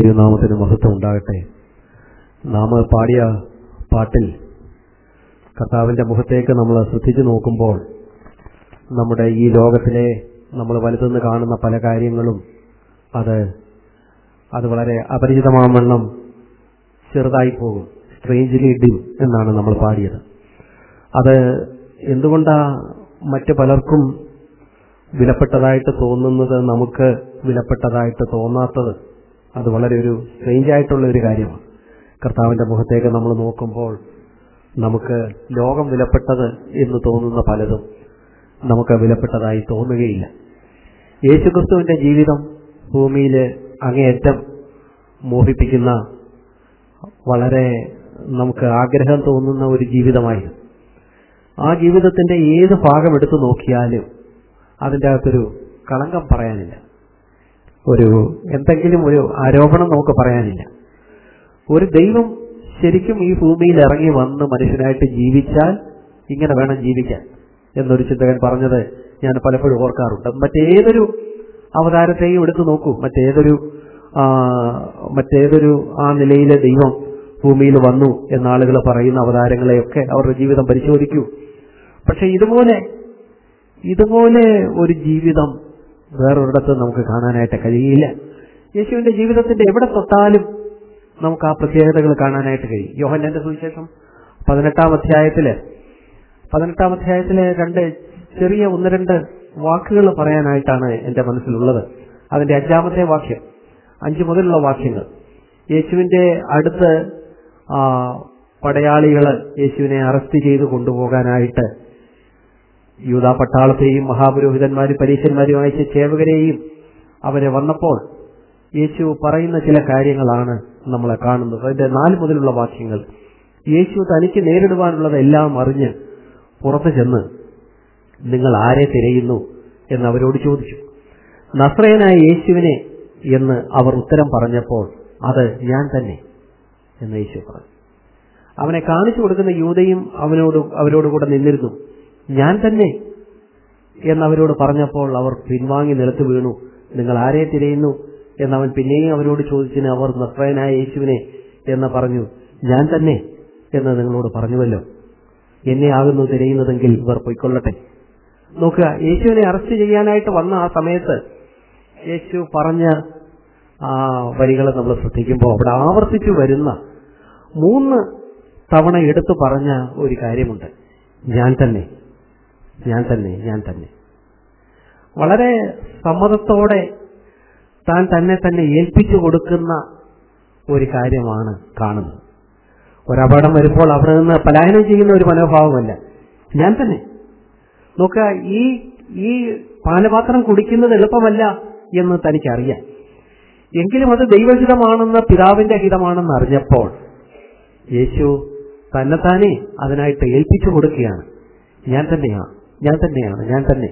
ദൈവനാമത്തിന് മഹത്വം ഉണ്ടാകട്ടെ നാം പാടിയ പാട്ടിൽ കർത്താവിന്റെ മുഖത്തേക്ക് നമ്മൾ ശ്രദ്ധിച്ചു നോക്കുമ്പോൾ നമ്മുടെ ഈ ലോകത്തിലെ നമ്മൾ വലുതെന്ന് കാണുന്ന പല കാര്യങ്ങളും അത് അത് വളരെ അപരിചിതമാവണ്ണം ചെറുതായി പോകും സ്ട്രേഞ്ച്ലി ഡിം എന്നാണ് നമ്മൾ പാടിയത് അത് എന്തുകൊണ്ടാ മറ്റു പലർക്കും വിലപ്പെട്ടതായിട്ട് തോന്നുന്നത് നമുക്ക് വിലപ്പെട്ടതായിട്ട് തോന്നാത്തത് അത് വളരെ ഒരു സ്ട്രേഞ്ച് ആയിട്ടുള്ള ഒരു കാര്യമാണ് കർത്താവിന്റെ മുഖത്തേക്ക് നമ്മൾ നോക്കുമ്പോൾ നമുക്ക് ലോകം വിലപ്പെട്ടത് എന്ന് തോന്നുന്ന പലതും നമുക്ക് വിലപ്പെട്ടതായി തോന്നുകയില്ല യേശുക്രിസ്തുവിന്റെ ജീവിതം ഭൂമിയിൽ അങ്ങേയറ്റം മോഹിപ്പിക്കുന്ന വളരെ നമുക്ക് ആഗ്രഹം തോന്നുന്ന ഒരു ജീവിതമായിരുന്നു ആ ജീവിതത്തിന്റെ ഏത് ഭാഗം എടുത്തു നോക്കിയാലും അതിൻ്റെ അകത്തൊരു കളങ്കം പറയാനില്ല ഒരു എന്തെങ്കിലും ഒരു ആരോപണം നമുക്ക് പറയാനില്ല ഒരു ദൈവം ശരിക്കും ഈ ഭൂമിയിൽ ഇറങ്ങി വന്ന് മനുഷ്യനായിട്ട് ജീവിച്ചാൽ ഇങ്ങനെ വേണം ജീവിക്കാൻ എന്നൊരു ചിന്തകൻ പറഞ്ഞത് ഞാൻ പലപ്പോഴും ഓർക്കാറുണ്ട് മറ്റേതൊരു അവതാരത്തെയും എടുത്തു നോക്കൂ മറ്റേതൊരു ആ, മറ്റേതൊരു ആ നിലയിലെ ദൈവം ഭൂമിയിൽ വന്നു എന്നാളുകൾ പറയുന്ന അവതാരങ്ങളെയൊക്കെ അവരുടെ ജീവിതം പരിശോധിക്കൂ പക്ഷെ ഇതുപോലെ ഇതുപോലെ ഒരു ജീവിതം വേറൊരിടത്ത് നമുക്ക് കാണാനായിട്ട് കഴിയില്ല യേശുവിന്റെ ജീവിതത്തിന്റെ എവിടെ തൊട്ടാലും നമുക്ക് ആ പ്രത്യേകതകൾ കാണാനായിട്ട് കഴിയും യോഹന്നാന്റെ സുവിശേഷം പതിനെട്ടാം അധ്യായത്തില് പതിനെട്ടാം അധ്യായത്തിലെ രണ്ട് ചെറിയ ഒന്ന് രണ്ട് വാക്കുകൾ പറയാനായിട്ടാണ് എന്റെ മനസ്സിലുള്ളത് അതിന്റെ അഞ്ചാമത്തെ വാക്യം അഞ്ചു മുതലുള്ള വാക്യങ്ങൾ യേശുവിന്റെ അടുത്ത് ആ, പടയാളികള് യേശുവിനെ അറസ്റ്റ് ചെയ്ത് കൊണ്ടുപോകാനായിട്ട് യൂത പട്ടാളത്തെയും മഹാപുരോഹിതന്മാരും പരീക്ഷന്മാരും അയച്ച സേവകരെയും അവരെ വന്നപ്പോൾ യേശു പറയുന്ന ചില കാര്യങ്ങളാണ് നമ്മളെ കാണുന്നത് അതിന്റെ നാല് മുതലുള്ള വാക്യങ്ങൾ യേശു തനിക്ക് നേരിടുവാനുള്ളതെല്ലാം അറിഞ്ഞ് പുറത്തു ചെന്ന് നിങ്ങൾ ആരെ തിരയുന്നു എന്ന് അവരോട് ചോദിച്ചു നസ്രയനായ യേശുവിനെ എന്ന് അവർ ഉത്തരം പറഞ്ഞപ്പോൾ അത് ഞാൻ തന്നെ എന്ന് യേശു പറഞ്ഞു അവനെ കാണിച്ചു കൊടുക്കുന്ന യൂതയും അവനോട് അവരോട് കൂടെ നിന്നിരുന്നു ഞാൻ തന്നെ എന്ന് അവരോട് പറഞ്ഞപ്പോൾ അവർ പിൻവാങ്ങി നിലത്ത് വീണു നിങ്ങൾ ആരെ തിരയുന്നു എന്നവൻ പിന്നെയും അവരോട് ചോദിച്ചതിന് അവർ നസ്രയനായ യേശുവിനെ എന്ന് പറഞ്ഞു ഞാൻ തന്നെ എന്ന് നിങ്ങളോട് പറഞ്ഞുവല്ലോ എന്നെ ആകുന്നു തിരയുന്നതെങ്കിൽ ഇവർ പൊയ്ക്കൊള്ളട്ടെ നോക്കുക യേശുവിനെ അറസ്റ്റ് ചെയ്യാനായിട്ട് വന്ന ആ സമയത്ത് യേശു പറഞ്ഞ ആ വരികൾ നമ്മൾ ശ്രദ്ധിക്കുമ്പോൾ അവിടെ ആവർത്തിച്ചു വരുന്ന മൂന്ന് തവണ എടുത്തു പറഞ്ഞ ഒരു കാര്യമുണ്ട് ഞാൻ തന്നെ ഞാൻ തന്നെ ഞാൻ തന്നെ വളരെ സമ്മതത്തോടെ താൻ തന്നെ തന്നെ ഏൽപ്പിച്ചു കൊടുക്കുന്ന ഒരു കാര്യമാണ് കാണുന്നത് ഒരപകടം വരുമ്പോൾ അവിടെ നിന്ന് പലായനം ചെയ്യുന്ന ഒരു മനോഭാവമല്ല ഞാൻ തന്നെ നോക്കുക ഈ ഈ പാനപാത്രം കുടിക്കുന്നത് എളുപ്പമല്ല എന്ന് തനിക്കറിയാം എങ്കിലും അത് ദൈവഹിതമാണെന്ന് പിതാവിന്റെ ഹിതമാണെന്ന് അറിഞ്ഞപ്പോൾ യേശു തന്നെത്താനെ അതിനായിട്ട് ഏൽപ്പിച്ചു കൊടുക്കുകയാണ് ഞാൻ തന്നെയാണ് ഞാൻ തന്നെയാണ് ഞാൻ തന്നെ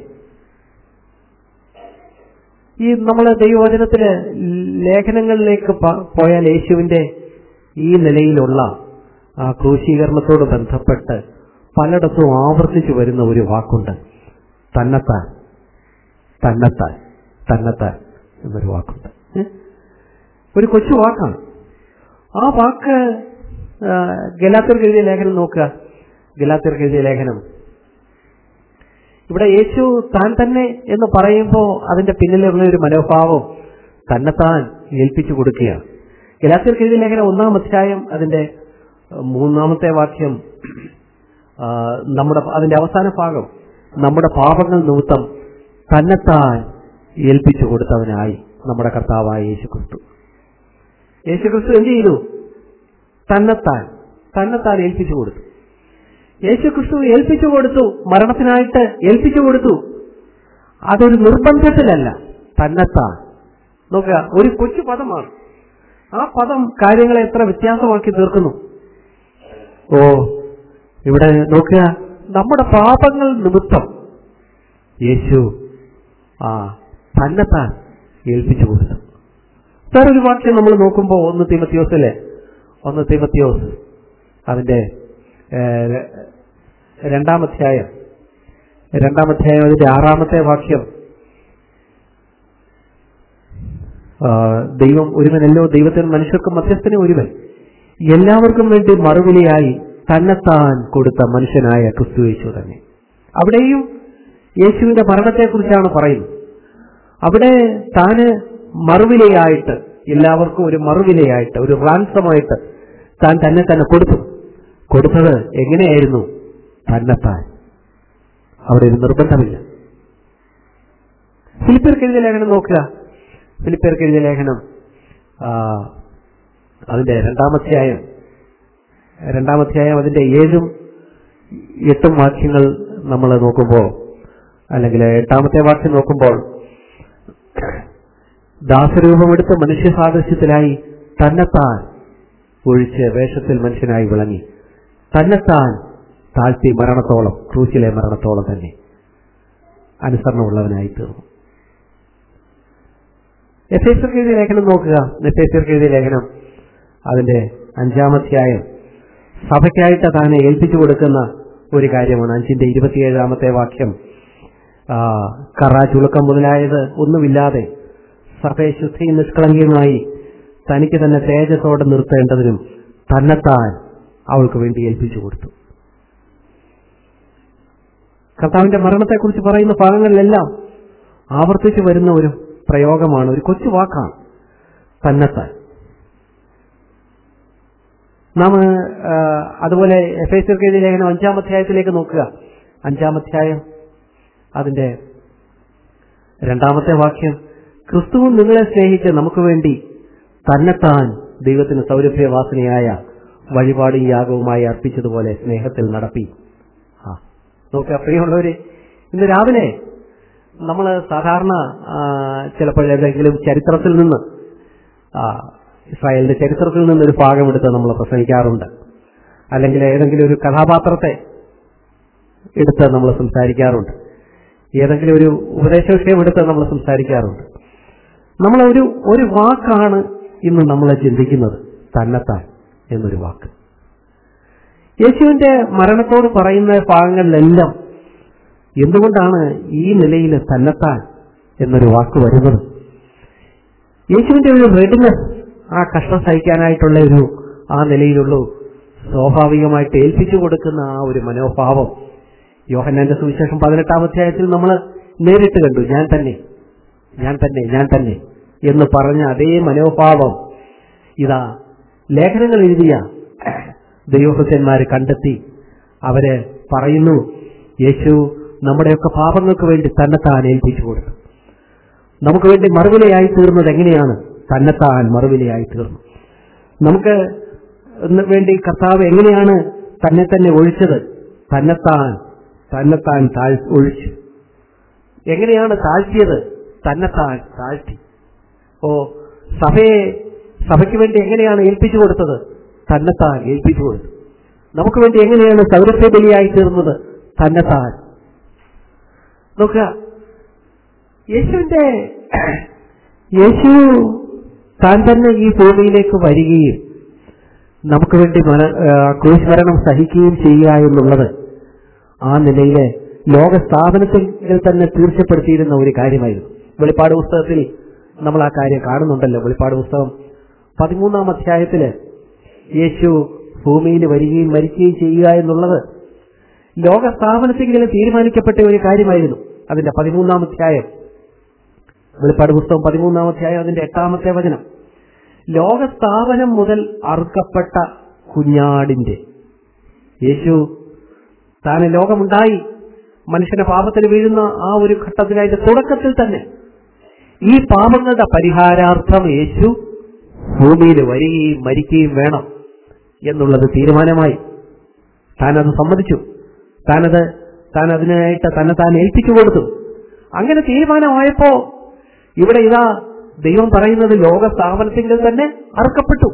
ഈ നമ്മൾ ദൈവവചനത്തില് ലേഖനങ്ങളിലേക്ക് പ- പോയാൽ യേശുവിന്റെ ഈ നിലയിലുള്ള ആ ക്രൂശീകരണത്തോട് ബന്ധപ്പെട്ട് പലയിടത്തും ആവർത്തിച്ചു വരുന്ന ഒരു വാക്കുണ്ട് തന്നെത്താൻ തന്നെത്താൻ തന്നെത്താൻ എന്നൊരു വാക്കുണ്ട് ഏ? ഒരു കൊച്ചു വാക്കാണ് ആ വാക്ക് ആ, ഗലാത്യർക്ക് എഴുതിയ ലേഖനം നോക്കുക ഗലാത്യർക്ക് എഴുതിയ ലേഖനം ഇവിടെ യേശു താൻ തന്നെ എന്ന് പറയുമ്പോൾ അതിന്റെ പിന്നിലുള്ള ഒരു മനോഭാവം തന്നെത്താൻ ഏൽപ്പിച്ചു കൊടുക്കുകയാണ് ഗലാത്യർക്ക് എഴുതിയ ലേഖനം ഒന്നാം അധ്യായം അതിന്റെ ആ, മൂന്നാമത്തെ വാക്യം ആ, നമ്മുടെ അതിന്റെ അവസാന ഭാഗം നമ്മുടെ പാപങ്ങൾ നിമിത്തം തന്നെത്താൻ ഏൽപ്പിച്ചു കൊടുത്തവനായി നമ്മുടെ കർത്താവായ യേശു ക്രിസ്തു യേശു ക്രിസ്തു എന്ത് ചെയ്തു തന്നെത്താൻ തന്നെത്താൻ ഏൽപ്പിച്ചു കൊടുത്തു യേശു ക്രിസ്തു ഏൽപ്പിച്ചു കൊടുത്തു മരണത്തിനായിട്ട് ഏൽപ്പിച്ചു കൊടുത്തു അതൊരു നിർബന്ധത്തിലല്ല തന്നെത്താൻ നോക്കുക ഒരു കൊച്ചു പദമാണ് ആ പദം കാര്യങ്ങളെ എത്ര വ്യത്യാസമാക്കി തീർക്കുന്നു ഓ ഇവിടെ നോക്കുക നമ്മുടെ പാപങ്ങൾ നിമിത്തം യേശു ആ തന്നെത്താൻ ഏൽപ്പിച്ചു കൊടുത്തു വേറൊരു വാക്യം നമ്മൾ നോക്കുമ്പോൾ ഒന്ന് തിമത്തിയോസിലെ ഒന്ന് തിമത്തിയോസ് അതിന്റെ ഏഹ്, രണ്ടാമധ്യായം രണ്ടാമധ്യായം അതിന്റെ ആറാമത്തെ വാക്യം ആ, ദൈവം ഒരുവനല്ലോ ദൈവത്തിന് മനുഷ്യർക്കും മധ്യസ്ഥന് ഒരുവൻ എല്ലാവർക്കും വേണ്ടി മറുവിലയായി തന്നെത്താൻ കൊടുത്ത മനുഷ്യനായ ക്രിസ്തു യേശു തന്നെ അവിടെയും യേശുവിന്റെ മരണത്തെക്കുറിച്ചാണ് പറയുന്നത് അവിടെ താന് മറുവിലയായിട്ട് എല്ലാവർക്കും ഒരു മറുവിലയായിട്ട് ഒരു റാൻസമായിട്ട് താൻ തന്നെ തന്നെ കൊടുത്തു കൊടുത്തത് എങ്ങനെയായിരുന്നു തന്നെത്താൻ അവിടെ ഒരു നിർബന്ധമില്ല ഫിലിപ്പിയർക്ക് എഴുതിയ ലേഖനം നോക്കുക ഫിലിപ്പിയർക്ക് എഴുതിയ ലേഖനം ആ, അതിന്റെ രണ്ടാമധ്യായം രണ്ടാമധ്യായം അതിന്റെ ഏഴും എട്ടും വാക്യങ്ങൾ നമ്മൾ നോക്കുമ്പോൾ അല്ലെങ്കിൽ എട്ടാമത്തെ വാക്യം നോക്കുമ്പോൾ ദാസരൂപമെടുത്ത് മനുഷ്യ സാദൃശ്യത്തിലായി തന്നെത്താൻ ഒഴിച്ച് വേഷത്തിൽ മനുഷ്യനായി വിളങ്ങി തന്നെത്താൻ താഴ്ത്തി മരണത്തോളം ക്രൂശിലെ മരണത്തോളം തന്നെ അനുസരണമുള്ളവനായി തീർന്നു എഫേസർക്ക് എഴുതിയ ലേഖനം നോക്കുക എഫേസർക്ക് എഴുതിയ ലേഖനം അതിന്റെ അഞ്ചാമധ്യായം സഭയ്ക്കായിട്ട് താനെ ഏൽപ്പിച്ചു കൊടുക്കുന്ന ഒരു കാര്യമാണ് അഞ്ചിന്റെ ഇരുപത്തിയേഴാമത്തെ വാക്യം ആ, കറ ചുളുക്കം മുതലായത് ഒന്നുമില്ലാതെ സഭയെ ശുദ്ധിയും നിഷ്കളങ്കയുമായി തനിക്ക് തന്നെ തേജസ്സോടെ നിർത്തേണ്ടതിനും തന്നെത്താൻ അവൾക്ക് വേണ്ടി ഏൽപ്പിച്ചു കൊടുത്തു കർത്താവിന്റെ മരണത്തെക്കുറിച്ച് പറയുന്ന ഭാഗങ്ങളിലെല്ലാം ആവർത്തിച്ചു വരുന്ന ഒരു പ്രയോഗമാണ് ഒരു കൊച്ചു വാക്കാണ് തന്നെത്താൻ നാം ആ, അതുപോലെ എഫ് എസ് എഴുതിയ ലേഖനം അഞ്ചാം അധ്യായത്തിലേക്ക് നോക്കുക അഞ്ചാം അധ്യായം അതിന്റെ രണ്ടാമത്തെ വാക്യം ക്രിസ്തുവും നിങ്ങളെ സ്നേഹിച്ച് നമുക്ക് വേണ്ടി തന്നെത്താൻ ദൈവത്തിന് സൗരഭ്യവാസനയായ വഴിപാടും യാഗവുമായി അർപ്പിച്ചതുപോലെ സ്നേഹത്തിൽ നടപ്പി ആ നോക്കുക പ്രിയമുള്ളവര് ഇന്ന് രാവിലെ നമ്മൾ സാധാരണ ആ, ചിലപ്പോഴേതെങ്കിലും ചരിത്രത്തിൽ നിന്ന് ആ, ഇസ്രായേലിന്റെ ചരിത്രത്തിൽ നിന്ന് ഒരു ഭാഗമെടുത്ത് നമ്മൾ പ്രസംഗിക്കാറുണ്ട് അല്ലെങ്കിൽ ഏതെങ്കിലും ഒരു കഥാപാത്രത്തെ എടുത്ത് നമ്മൾ സംസാരിക്കാറുണ്ട് ഏതെങ്കിലും ഒരു ഉപദേശ വിഷയം എടുത്ത് നമ്മൾ സംസാരിക്കാറുണ്ട് നമ്മൾ ഒരു ഒരു വാക്കാണ് ഇന്ന് നമ്മൾ ചിന്തിക്കുന്നത് തന്നെത്താൻ എന്നൊരു വാക്ക് യേശുവിന്റെ മരണത്തോട് പറയുന്ന ഭാഗങ്ങളിലെല്ലാം എന്തുകൊണ്ടാണ് ഈ നിലയിൽ തന്നെത്താൻ എന്നൊരു വാക്ക് വരുന്നത് യേശുവിന്റെ ഒരു റെഡിനെസ് ആ കഷ്ടം സഹിക്കാനായിട്ടുള്ള ഒരു ആ നിലയിലുള്ള സ്വാഭാവികമായിട്ട് ഏൽപ്പിച്ചു കൊടുക്കുന്ന ആ ഒരു മനോഭാവം യോഹന്നാന്റെ സുവിശേഷം പതിനെട്ടാം അധ്യായത്തിൽ നമ്മൾ നേരിട്ട് കണ്ടു ഞാൻ തന്നെ ഞാൻ തന്നെ ഞാൻ തന്നെ എന്ന് പറഞ്ഞ അതേ മനോഭാവം ഇതാ ലേഖനങ്ങൾ എഴുതിയ ദൈവഭക്തന്മാർ കണ്ടെത്തി അവര് പറയുന്നു യേശു നമ്മുടെയൊക്കെ പാപങ്ങൾക്ക് വേണ്ടി തന്നെത്താൻ ഏൽപ്പിച്ചു കൊടുത്തു നമുക്ക് വേണ്ടി മറുവിലയായി തീർന്നത് എങ്ങനെയാണ് തന്നെത്താൻ മറുവിലയായി തീർന്നു നമുക്ക് ഇന്ന് വേണ്ടി കർത്താവ് എങ്ങനെയാണ് തന്നെ തന്നെ ഒഴിച്ചത് തന്നെത്താൻ തന്നെത്താൻ താഴ് ഒഴിച്ചു എങ്ങനെയാണ് താഴ്ത്തിയത് തന്നെത്താൻ താഴ്ത്തി ഓ സഭയെ സഭയ്ക്ക് വേണ്ടി എങ്ങനെയാണ് ഏൽപ്പിച്ചു കൊടുത്തത് തന്നെത്താൻ ഏൽപ്പിച്ചു കൊടുത്തു നമുക്ക് വേണ്ടി എങ്ങനെയാണ് സൗരഭ്യ ബലിയായി തീർന്നത് തന്നെത്താൻ നോക്കുക യേശുവിന്റെ യേശു താൻ തന്നെ ഈ ഭൂമിയിലേക്ക് വരികയും നമുക്ക് വേണ്ടി മര ആ, ക്രൂശ് മരണം സഹിക്കുകയും ചെയ്യുക എന്നുള്ളത് ആ നിലയിലെ ലോക സ്ഥാപനത്തിൽ തന്നെ തീർച്ചപ്പെടുത്തിയിരുന്ന ഒരു കാര്യമായിരുന്നു വെളിപ്പാട് പുസ്തകത്തിൽ നമ്മൾ ആ കാര്യം കാണുന്നുണ്ടല്ലോ വെളിപ്പാട് പുസ്തകം പതിമൂന്നാം അധ്യായത്തില് യേശു ഭൂമിയിൽ വരികയും മരിക്കുകയും ചെയ്യുക എന്നുള്ളത് ലോക സ്ഥാപനത്തിൽ തീരുമാനിക്കപ്പെട്ട ഒരു കാര്യമായിരുന്നു അതിന്റെ പതിമൂന്നാം അധ്യായം വെളിപ്പാട് പുസ്തകം പതിമൂന്നാം അധ്യായം അതിന്റെ എട്ടാമത്തെ വചനം ലോകസ്ഥാപനം മുതൽ അറുക്കപ്പെട്ട കുഞ്ഞാടിന്റെ യേശു താന് ലോകമുണ്ടായി മനുഷ്യന്റെ പാപത്തിന് വീഴുന്ന ആ ഒരു ഘട്ടത്തിലായിട്ട് തുടക്കത്തിൽ തന്നെ ഈ പാപങ്ങളുടെ പരിഹാരാർത്ഥം യേശു ഭൂമിയിൽ വരികയും മരിക്കുകയും വേണം എന്നുള്ളത് തീരുമാനമായി താനത് സമ്മതിച്ചു താനത് താൻ അതിനായിട്ട് തന്നെ താൻ ഏൽപ്പിച്ചു കൊടുത്തു അങ്ങനെ തീരുമാനമായപ്പോ ഇവിടെ ഇതാ ദൈവം പറയുന്നത് ലോക സ്ഥാപനത്തിൽ തന്നെ അറുക്കപ്പെട്ടു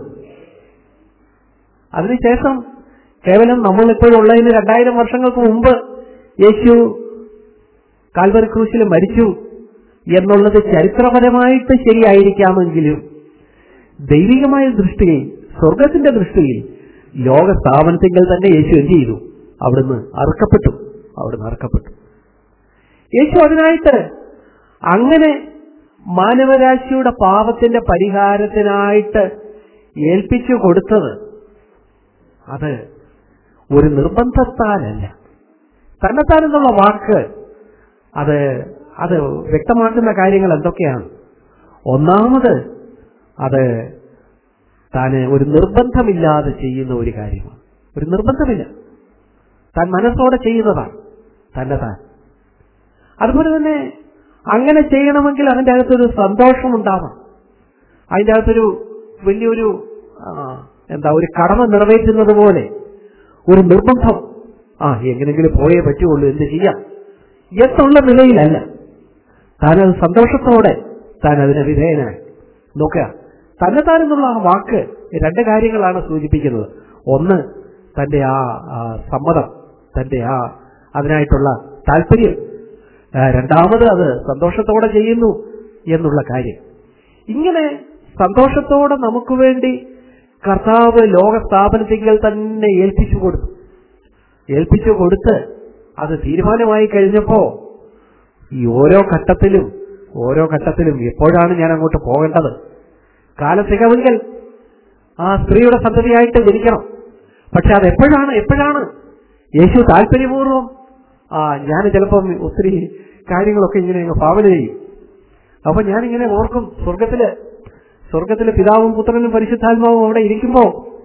അതിനുശേഷം കേവലം നമ്മൾ ഇപ്പോഴുള്ളതിന് രണ്ടായിരം വർഷങ്ങൾക്ക് മുമ്പ് യേശു കാൽവറി ക്രൂശിൽ മരിച്ചു എന്നുള്ളത് ചരിത്രപരമായിട്ട് ശരിയായിരിക്കാമെങ്കിലും ദൈവികമായ ദൃഷ്ടിയിൽ സ്വർഗത്തിന്റെ ദൃഷ്ടിയിൽ ലോക സ്ഥാപനത്തിൽ തന്നെ യേശു എന്ത് ചെയ്തു അവിടുന്ന് അറുക്കപ്പെട്ടു അവിടുന്ന് അറുക്കപ്പെട്ടു യേശു അതിനായിട്ട് അങ്ങനെ മാനവരാശിയുടെ പാപത്തിന്റെ പരിഹാരത്തിനായിട്ട് ഏൽപ്പിച്ചു കൊടുത്തത് അത് ഒരു നിർബന്ധത്താലല്ല തന്നെത്താൻ എന്നുള്ള വാക്ക് അത് അത് വ്യക്തമാക്കുന്ന കാര്യങ്ങൾ എന്തൊക്കെയാണ് ഒന്നാമത് അത് താന് ഒരു നിർബന്ധമില്ലാതെ ചെയ്യുന്ന ഒരു കാര്യമാണ് ഒരു നിർബന്ധമില്ല താൻ മനസ്സോടെ ചെയ്യുന്നതാണ് തന്നെ താൻ അതുപോലെ തന്നെ അങ്ങനെ ചെയ്യണമെങ്കിൽ അതിൻ്റെ അകത്തൊരു സന്തോഷം ഉണ്ടാവണം അതിൻ്റെ അകത്തൊരു വലിയൊരു ആ, എന്താ ഒരു കടമ നിറവേറ്റുന്നത് പോലെ ഒരു നിർബന്ധം ആ എങ്ങനെങ്കിലും പോയേ പറ്റുള്ളൂ എന്ത് ചെയ്യാം എന്നുള്ള നിലയിലല്ല താനത് സന്തോഷത്തോടെ താൻ അതിന് വിധേയനായി നോക്കുക തന്നെത്താൻ എന്നുള്ള ആ വാക്ക് രണ്ട് കാര്യങ്ങളാണ് സൂചിപ്പിക്കുന്നത് ഒന്ന് തന്റെ ആ ആ സമ്മതം തന്റെ ആ അതിനായിട്ടുള്ള താല്പര്യം ആ, രണ്ടാമത് അത് സന്തോഷത്തോടെ ചെയ്യുന്നു എന്നുള്ള കാര്യം ഇങ്ങനെ സന്തോഷത്തോടെ നമുക്ക് വേണ്ടി കർത്താവ് ലോക സ്ഥാപനത്തിങ്കൽ തന്നെ ഏൽപ്പിച്ചു കൊടുത്തു ഏൽപ്പിച്ചു കൊടുത്ത് അത് തീരുമാനമായി കഴിഞ്ഞപ്പോ ഈ ഓരോ ഘട്ടത്തിലും ഓരോ ഘട്ടത്തിലും എപ്പോഴാണ് ഞാൻ അങ്ങോട്ട് പോകേണ്ടത് കാലം തികവെങ്കിൽ ആ സ്ത്രീയുടെ സന്തതിയായിട്ട് ജനിക്കണം പക്ഷെ അത് എപ്പോഴാണ് എപ്പോഴാണ് യേശു താല്പര്യപൂർവ്വം ആ ഞാൻ ചിലപ്പം ഒത്തിരി കാര്യങ്ങളൊക്കെ ഇങ്ങനെ അങ്ങ് ഭാവന ചെയ്യും അപ്പൊ ഞാനിങ്ങനെ ഓർക്കും സ്വർഗത്തില് സ്വർഗത്തിലെ പിതാവും പുത്രനും പരിശുദ്ധാത്മാവും അവിടെ ഇരിക്കുമ്പോ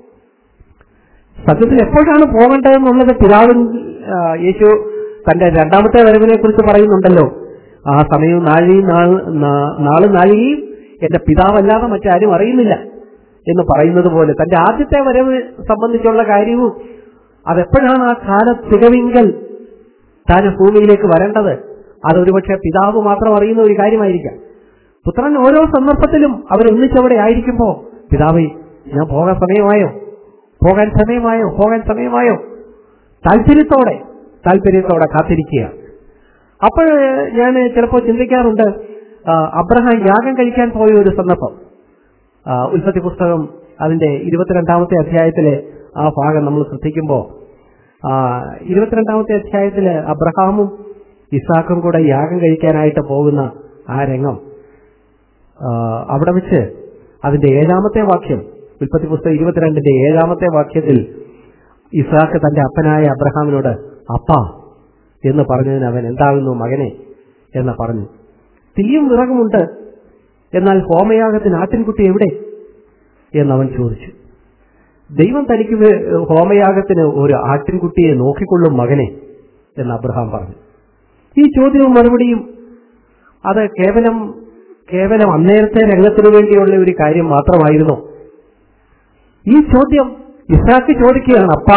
സത്യത്തിൽ എപ്പോഴാണ് പോകേണ്ടതെന്നുള്ളത് പിതാവിൻ ആ, യേശു തന്റെ രണ്ടാമത്തെ വരവിനെ കുറിച്ച് പറയുന്നുണ്ടല്ലോ ആ സമയവും നാഴിയും നാൾ- നാ- നാളും നാഴികയും എന്റെ പിതാവല്ലാതെ മറ്റാരും അറിയുന്നില്ല എന്ന് പറയുന്നത് പോലെ തന്റെ ആദ്യത്തെ വരവ് സംബന്ധിച്ചുള്ള കാര്യവും അതെപ്പോഴാണ് ആ കാല തികവിങ്കൽ താൻ ഭൂമിയിലേക്ക് വരേണ്ടത് അതൊരുപക്ഷെ പിതാവ് മാത്രം അറിയുന്ന ഒരു കാര്യമായിരിക്കാം പുത്രൻ ഓരോ സന്ദർഭത്തിലും അവർ ഒന്നിച്ചവിടെ ആയിരിക്കുമ്പോ പിതാവേ ഞാൻ പോകാൻ സമയമായോ പോകാൻ സമയമായോ പോകാൻ സമയമായോ താല്പര്യത്തോടെ താല്പര്യത്തോടെ കാത്തിരിക്കുക അപ്പോൾ ഞാൻ ചിലപ്പോൾ ചിന്തിക്കാറുണ്ട് ആ, അബ്രഹാം യാഗം കഴിക്കാൻ പോയ ഒരു സന്ദർഭം ആ, ഉൽപ്പത്തി പുസ്തകം അതിന്റെ ഇരുപത്തിരണ്ടാമത്തെ അധ്യായത്തിലെ ആ ഭാഗം നമ്മൾ ശ്രദ്ധിക്കുമ്പോൾ ഇരുപത്തിരണ്ടാമത്തെ അധ്യായത്തില് അബ്രഹാമും ഇസാക്കും കൂടെ യാഗം കഴിക്കാനായിട്ട് പോകുന്ന ആ രംഗം ആ, അവിടെ വെച്ച് അതിന്റെ ഏഴാമത്തെ വാക്യം ഉൽപ്പത്തി പുസ്തകം ഇരുപത്തിരണ്ടിന്റെ ഏഴാമത്തെ വാക്യത്തിൽ ഇസാക്ക് തന്റെ അപ്പനായ അബ്രഹാമിനോട് അപ്പ എന്ന് പറഞ്ഞതിന് അവൻ എന്താകുന്നു മകനെ എന്ന് പറഞ്ഞു തീയും വിറകുമുണ്ട് എന്നാൽ ഹോമയാഗത്തിന് ആട്ടിൻകുട്ടി എവിടെ എന്നവൻ ചോദിച്ചു ദൈവം തനിക്ക് വേ- ഹോമയാഗത്തിന് ഒരു ആട്ടിൻകുട്ടിയെ നോക്കിക്കൊള്ളും മകനെ എന്ന് അബ്രഹാം പറഞ്ഞു ഈ ചോദ്യവും മറുപടിയും അത് കേവലം കേവലം അന്നേരത്തെ രംഗത്തിനു വേണ്ടിയുള്ള ഒരു കാര്യം മാത്രമായിരുന്നു ഈ ചോദ്യം ഇസാക്ക് ചോദിക്കുകയാണ് അപ്പ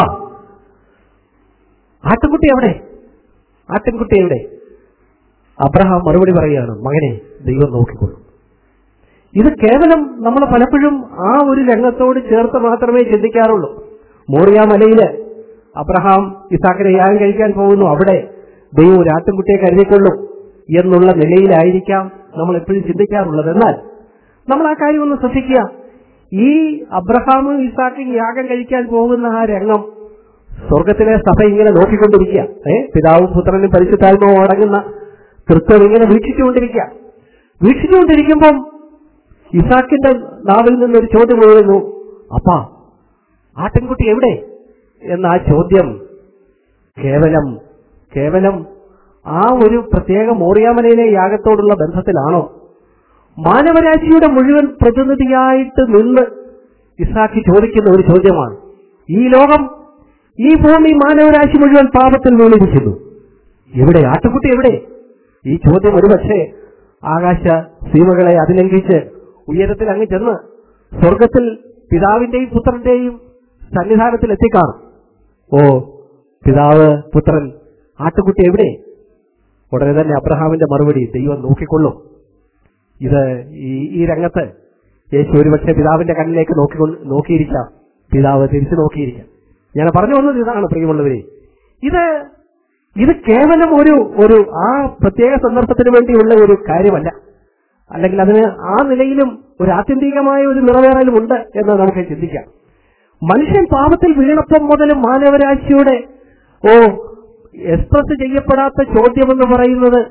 ആട്ടിൻകുട്ടി എവിടെ ആട്ടിൻകുട്ടി എവിടെ അബ്രഹാം മറുപടി പറയുകയാണ് മകനെ ദൈവം നോക്കിക്കൊള്ളും ഇത് കേവലം നമ്മൾ പലപ്പോഴും ആ ഒരു രംഗത്തോട് ചേർത്ത് മാത്രമേ ചിന്തിക്കാറുള്ളൂ മോറിയ മലയില് അബ്രഹാം ഇസാക്കിനെ യാഗം കഴിക്കാൻ പോകുന്നു അവിടെ ദൈവം ഒരു ആട്ടിൻകുട്ടിയെ കരുതിക്കൊള്ളും എന്നുള്ള നിലയിലായിരിക്കാം നമ്മൾ എപ്പോഴും ചിന്തിക്കാറുള്ളത് എന്നാൽ നമ്മൾ ആ കാര്യം ഒന്ന് ശ്രദ്ധിക്കുക ഈ അബ്രഹാമും ഇസാക്കും യാഗം കഴിക്കാൻ പോകുന്ന ആ രംഗം സ്വർഗത്തിലെ സഭ ഇങ്ങനെ നോക്കിക്കൊണ്ടിരിക്കുക ഏ പിതാവും പുത്രനും പരിശുദ്ധാത്മാവും അടങ്ങുന്ന തൃത്വം ഇങ്ങനെ വീക്ഷിച്ചുകൊണ്ടിരിക്കുക വീക്ഷിച്ചുകൊണ്ടിരിക്കുമ്പം ഇസാക്കിന്റെ നാവിൽ നിന്നൊരു ചോദ്യം ഉയരുന്നു അപ്പാ ആട്ടിൻകുട്ടി എവിടെ എന്ന ആ ചോദ്യം കേവലം കേവലം ആ ഒരു പ്രത്യേക മോറിയാമലയിലെ യാഗത്തോടുള്ള ബന്ധത്തിലാണോ മാനവരാശിയുടെ മുഴുവൻ പ്രതിനിധിയായിട്ട് നിന്ന് ഇസാക്കി ചോദിക്കുന്ന ഒരു ചോദ്യമാണ് ഈ ലോകം ഈ ഭൂമി മാനവരാശി മുഴുവൻ പാപത്തിൽ വീണിരിക്കുന്നു എവിടെ ആട്ടുകുട്ടി എവിടെ ഈ ചോദ്യം ഒരുപക്ഷെ ആകാശ സീമകളെ അതിലംഘിച്ച് ഉയരത്തിൽ അങ്ങ് ചെന്ന് സ്വർഗത്തിൽ പിതാവിന്റെയും പുത്രന്റെയും സന്നിധാനത്തിൽ എത്തിക്കാണും ഓ പിതാവ് പുത്രൻ ആട്ടുകുട്ടി എവിടെ ഉടനെ തന്നെ അബ്രഹാമിന്റെ മറുപടി ദൈവം നോക്കിക്കൊള്ളും ഇത് ഈ ഈ രംഗത്ത് യേശു ഒരുപക്ഷെ പിതാവിന്റെ കണ്ണിലേക്ക് നോക്കിക്കൊണ്ട് നോക്കിയിരിക്കാം പിതാവ് തിരിച്ചു നോക്കിയിരിക്കാം ഞാൻ പറഞ്ഞു വന്നത് ഇതാണ് പ്രിയമുള്ളവരെ ഇത് ഇത് കേവലം ഒരു ഒരു ആ പ്രത്യേക സന്ദർഭത്തിന് വേണ്ടിയുള്ള ഒരു കാര്യമല്ല അല്ലെങ്കിൽ അതിന് ആ നിലയിലും ഒരു ആത്യന്തികമായ ഒരു നിറവേറലും ഉണ്ട് എന്ന് നമുക്ക് ചിന്തിക്കാം മനുഷ്യൻ പാപത്തിൽ വീണപ്പം മുതൽ മാനവരാശിയുടെ ഓ എക്സ്പ്രസ് ചെയ്യപ്പെടാത്ത ചോദ്യം എന്ന് പറയുന്നത്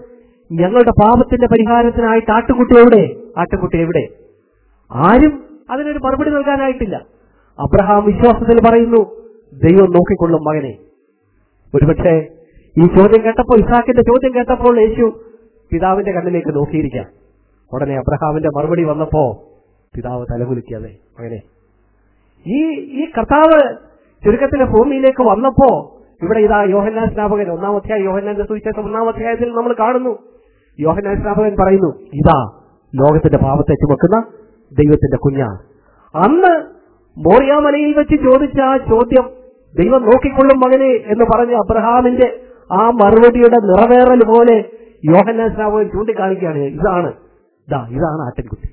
ഞങ്ങളുടെ പാപത്തിന്റെ പരിഹാരത്തിനായിട്ട് ആട്ടുകുട്ടി എവിടെ ആട്ടുകുട്ടി എവിടെ ആരും അതിനൊരു മറുപടി നൽകാനായിട്ടില്ല അബ്രഹാം വിശ്വാസത്തിൽ പറയുന്നു ദൈവം നോക്കിക്കൊള്ളും മകനെ ഒരുപക്ഷെ ഈ ചോദ്യം കേട്ടപ്പോൾ ഇസാക്കിന്റെ ചോദ്യം കേട്ടപ്പോൾ യേശു പിതാവിന്റെ കണ്ണിലേക്ക് നോക്കിയിരിക്കാം ഉടനെ അബ്രഹാമിന്റെ മറുപടി വന്നപ്പോ പിതാവ് തലകുലിക്കാതെ മകനെ ഈ ഈ കർത്താവ് ചുരുക്കത്തിലെ ഭൂമിയിലേക്ക് വന്നപ്പോ ഇവിടെ ഇതാ യോഹന്നാൻ സ്നാപകൻ ഒന്നാം അധ്യായം യോഹന്നാന്റെ സുവിശേഷം ഒന്നാം അധ്യായത്തിൽ നമ്മൾ കാണുന്നു യോഹന്നാൻ സ്നാപകൻ പറയുന്നു ഇതാ ലോകത്തിന്റെ പാപത്തെ ചുമക്കുന്ന ദൈവത്തിന്റെ കുഞ്ഞാണ് അന്ന് മോറിയാമലയിൽ വെച്ച് ചോദിച്ച ആ ചോദ്യം ദൈവം നോക്കിക്കൊള്ളും മകനെ എന്ന് പറഞ്ഞ അബ്രഹാമിന്റെ ആ മറുപടിയുടെ നിറവേറൽ പോലെ യോഹന്നാൻ സ്നാപകൻ ചൂണ്ടിക്കാണിക്കുകയാണ് ഇതാണ് ഇതാ ഇതാണ് ആട്ടിൻകുട്ടി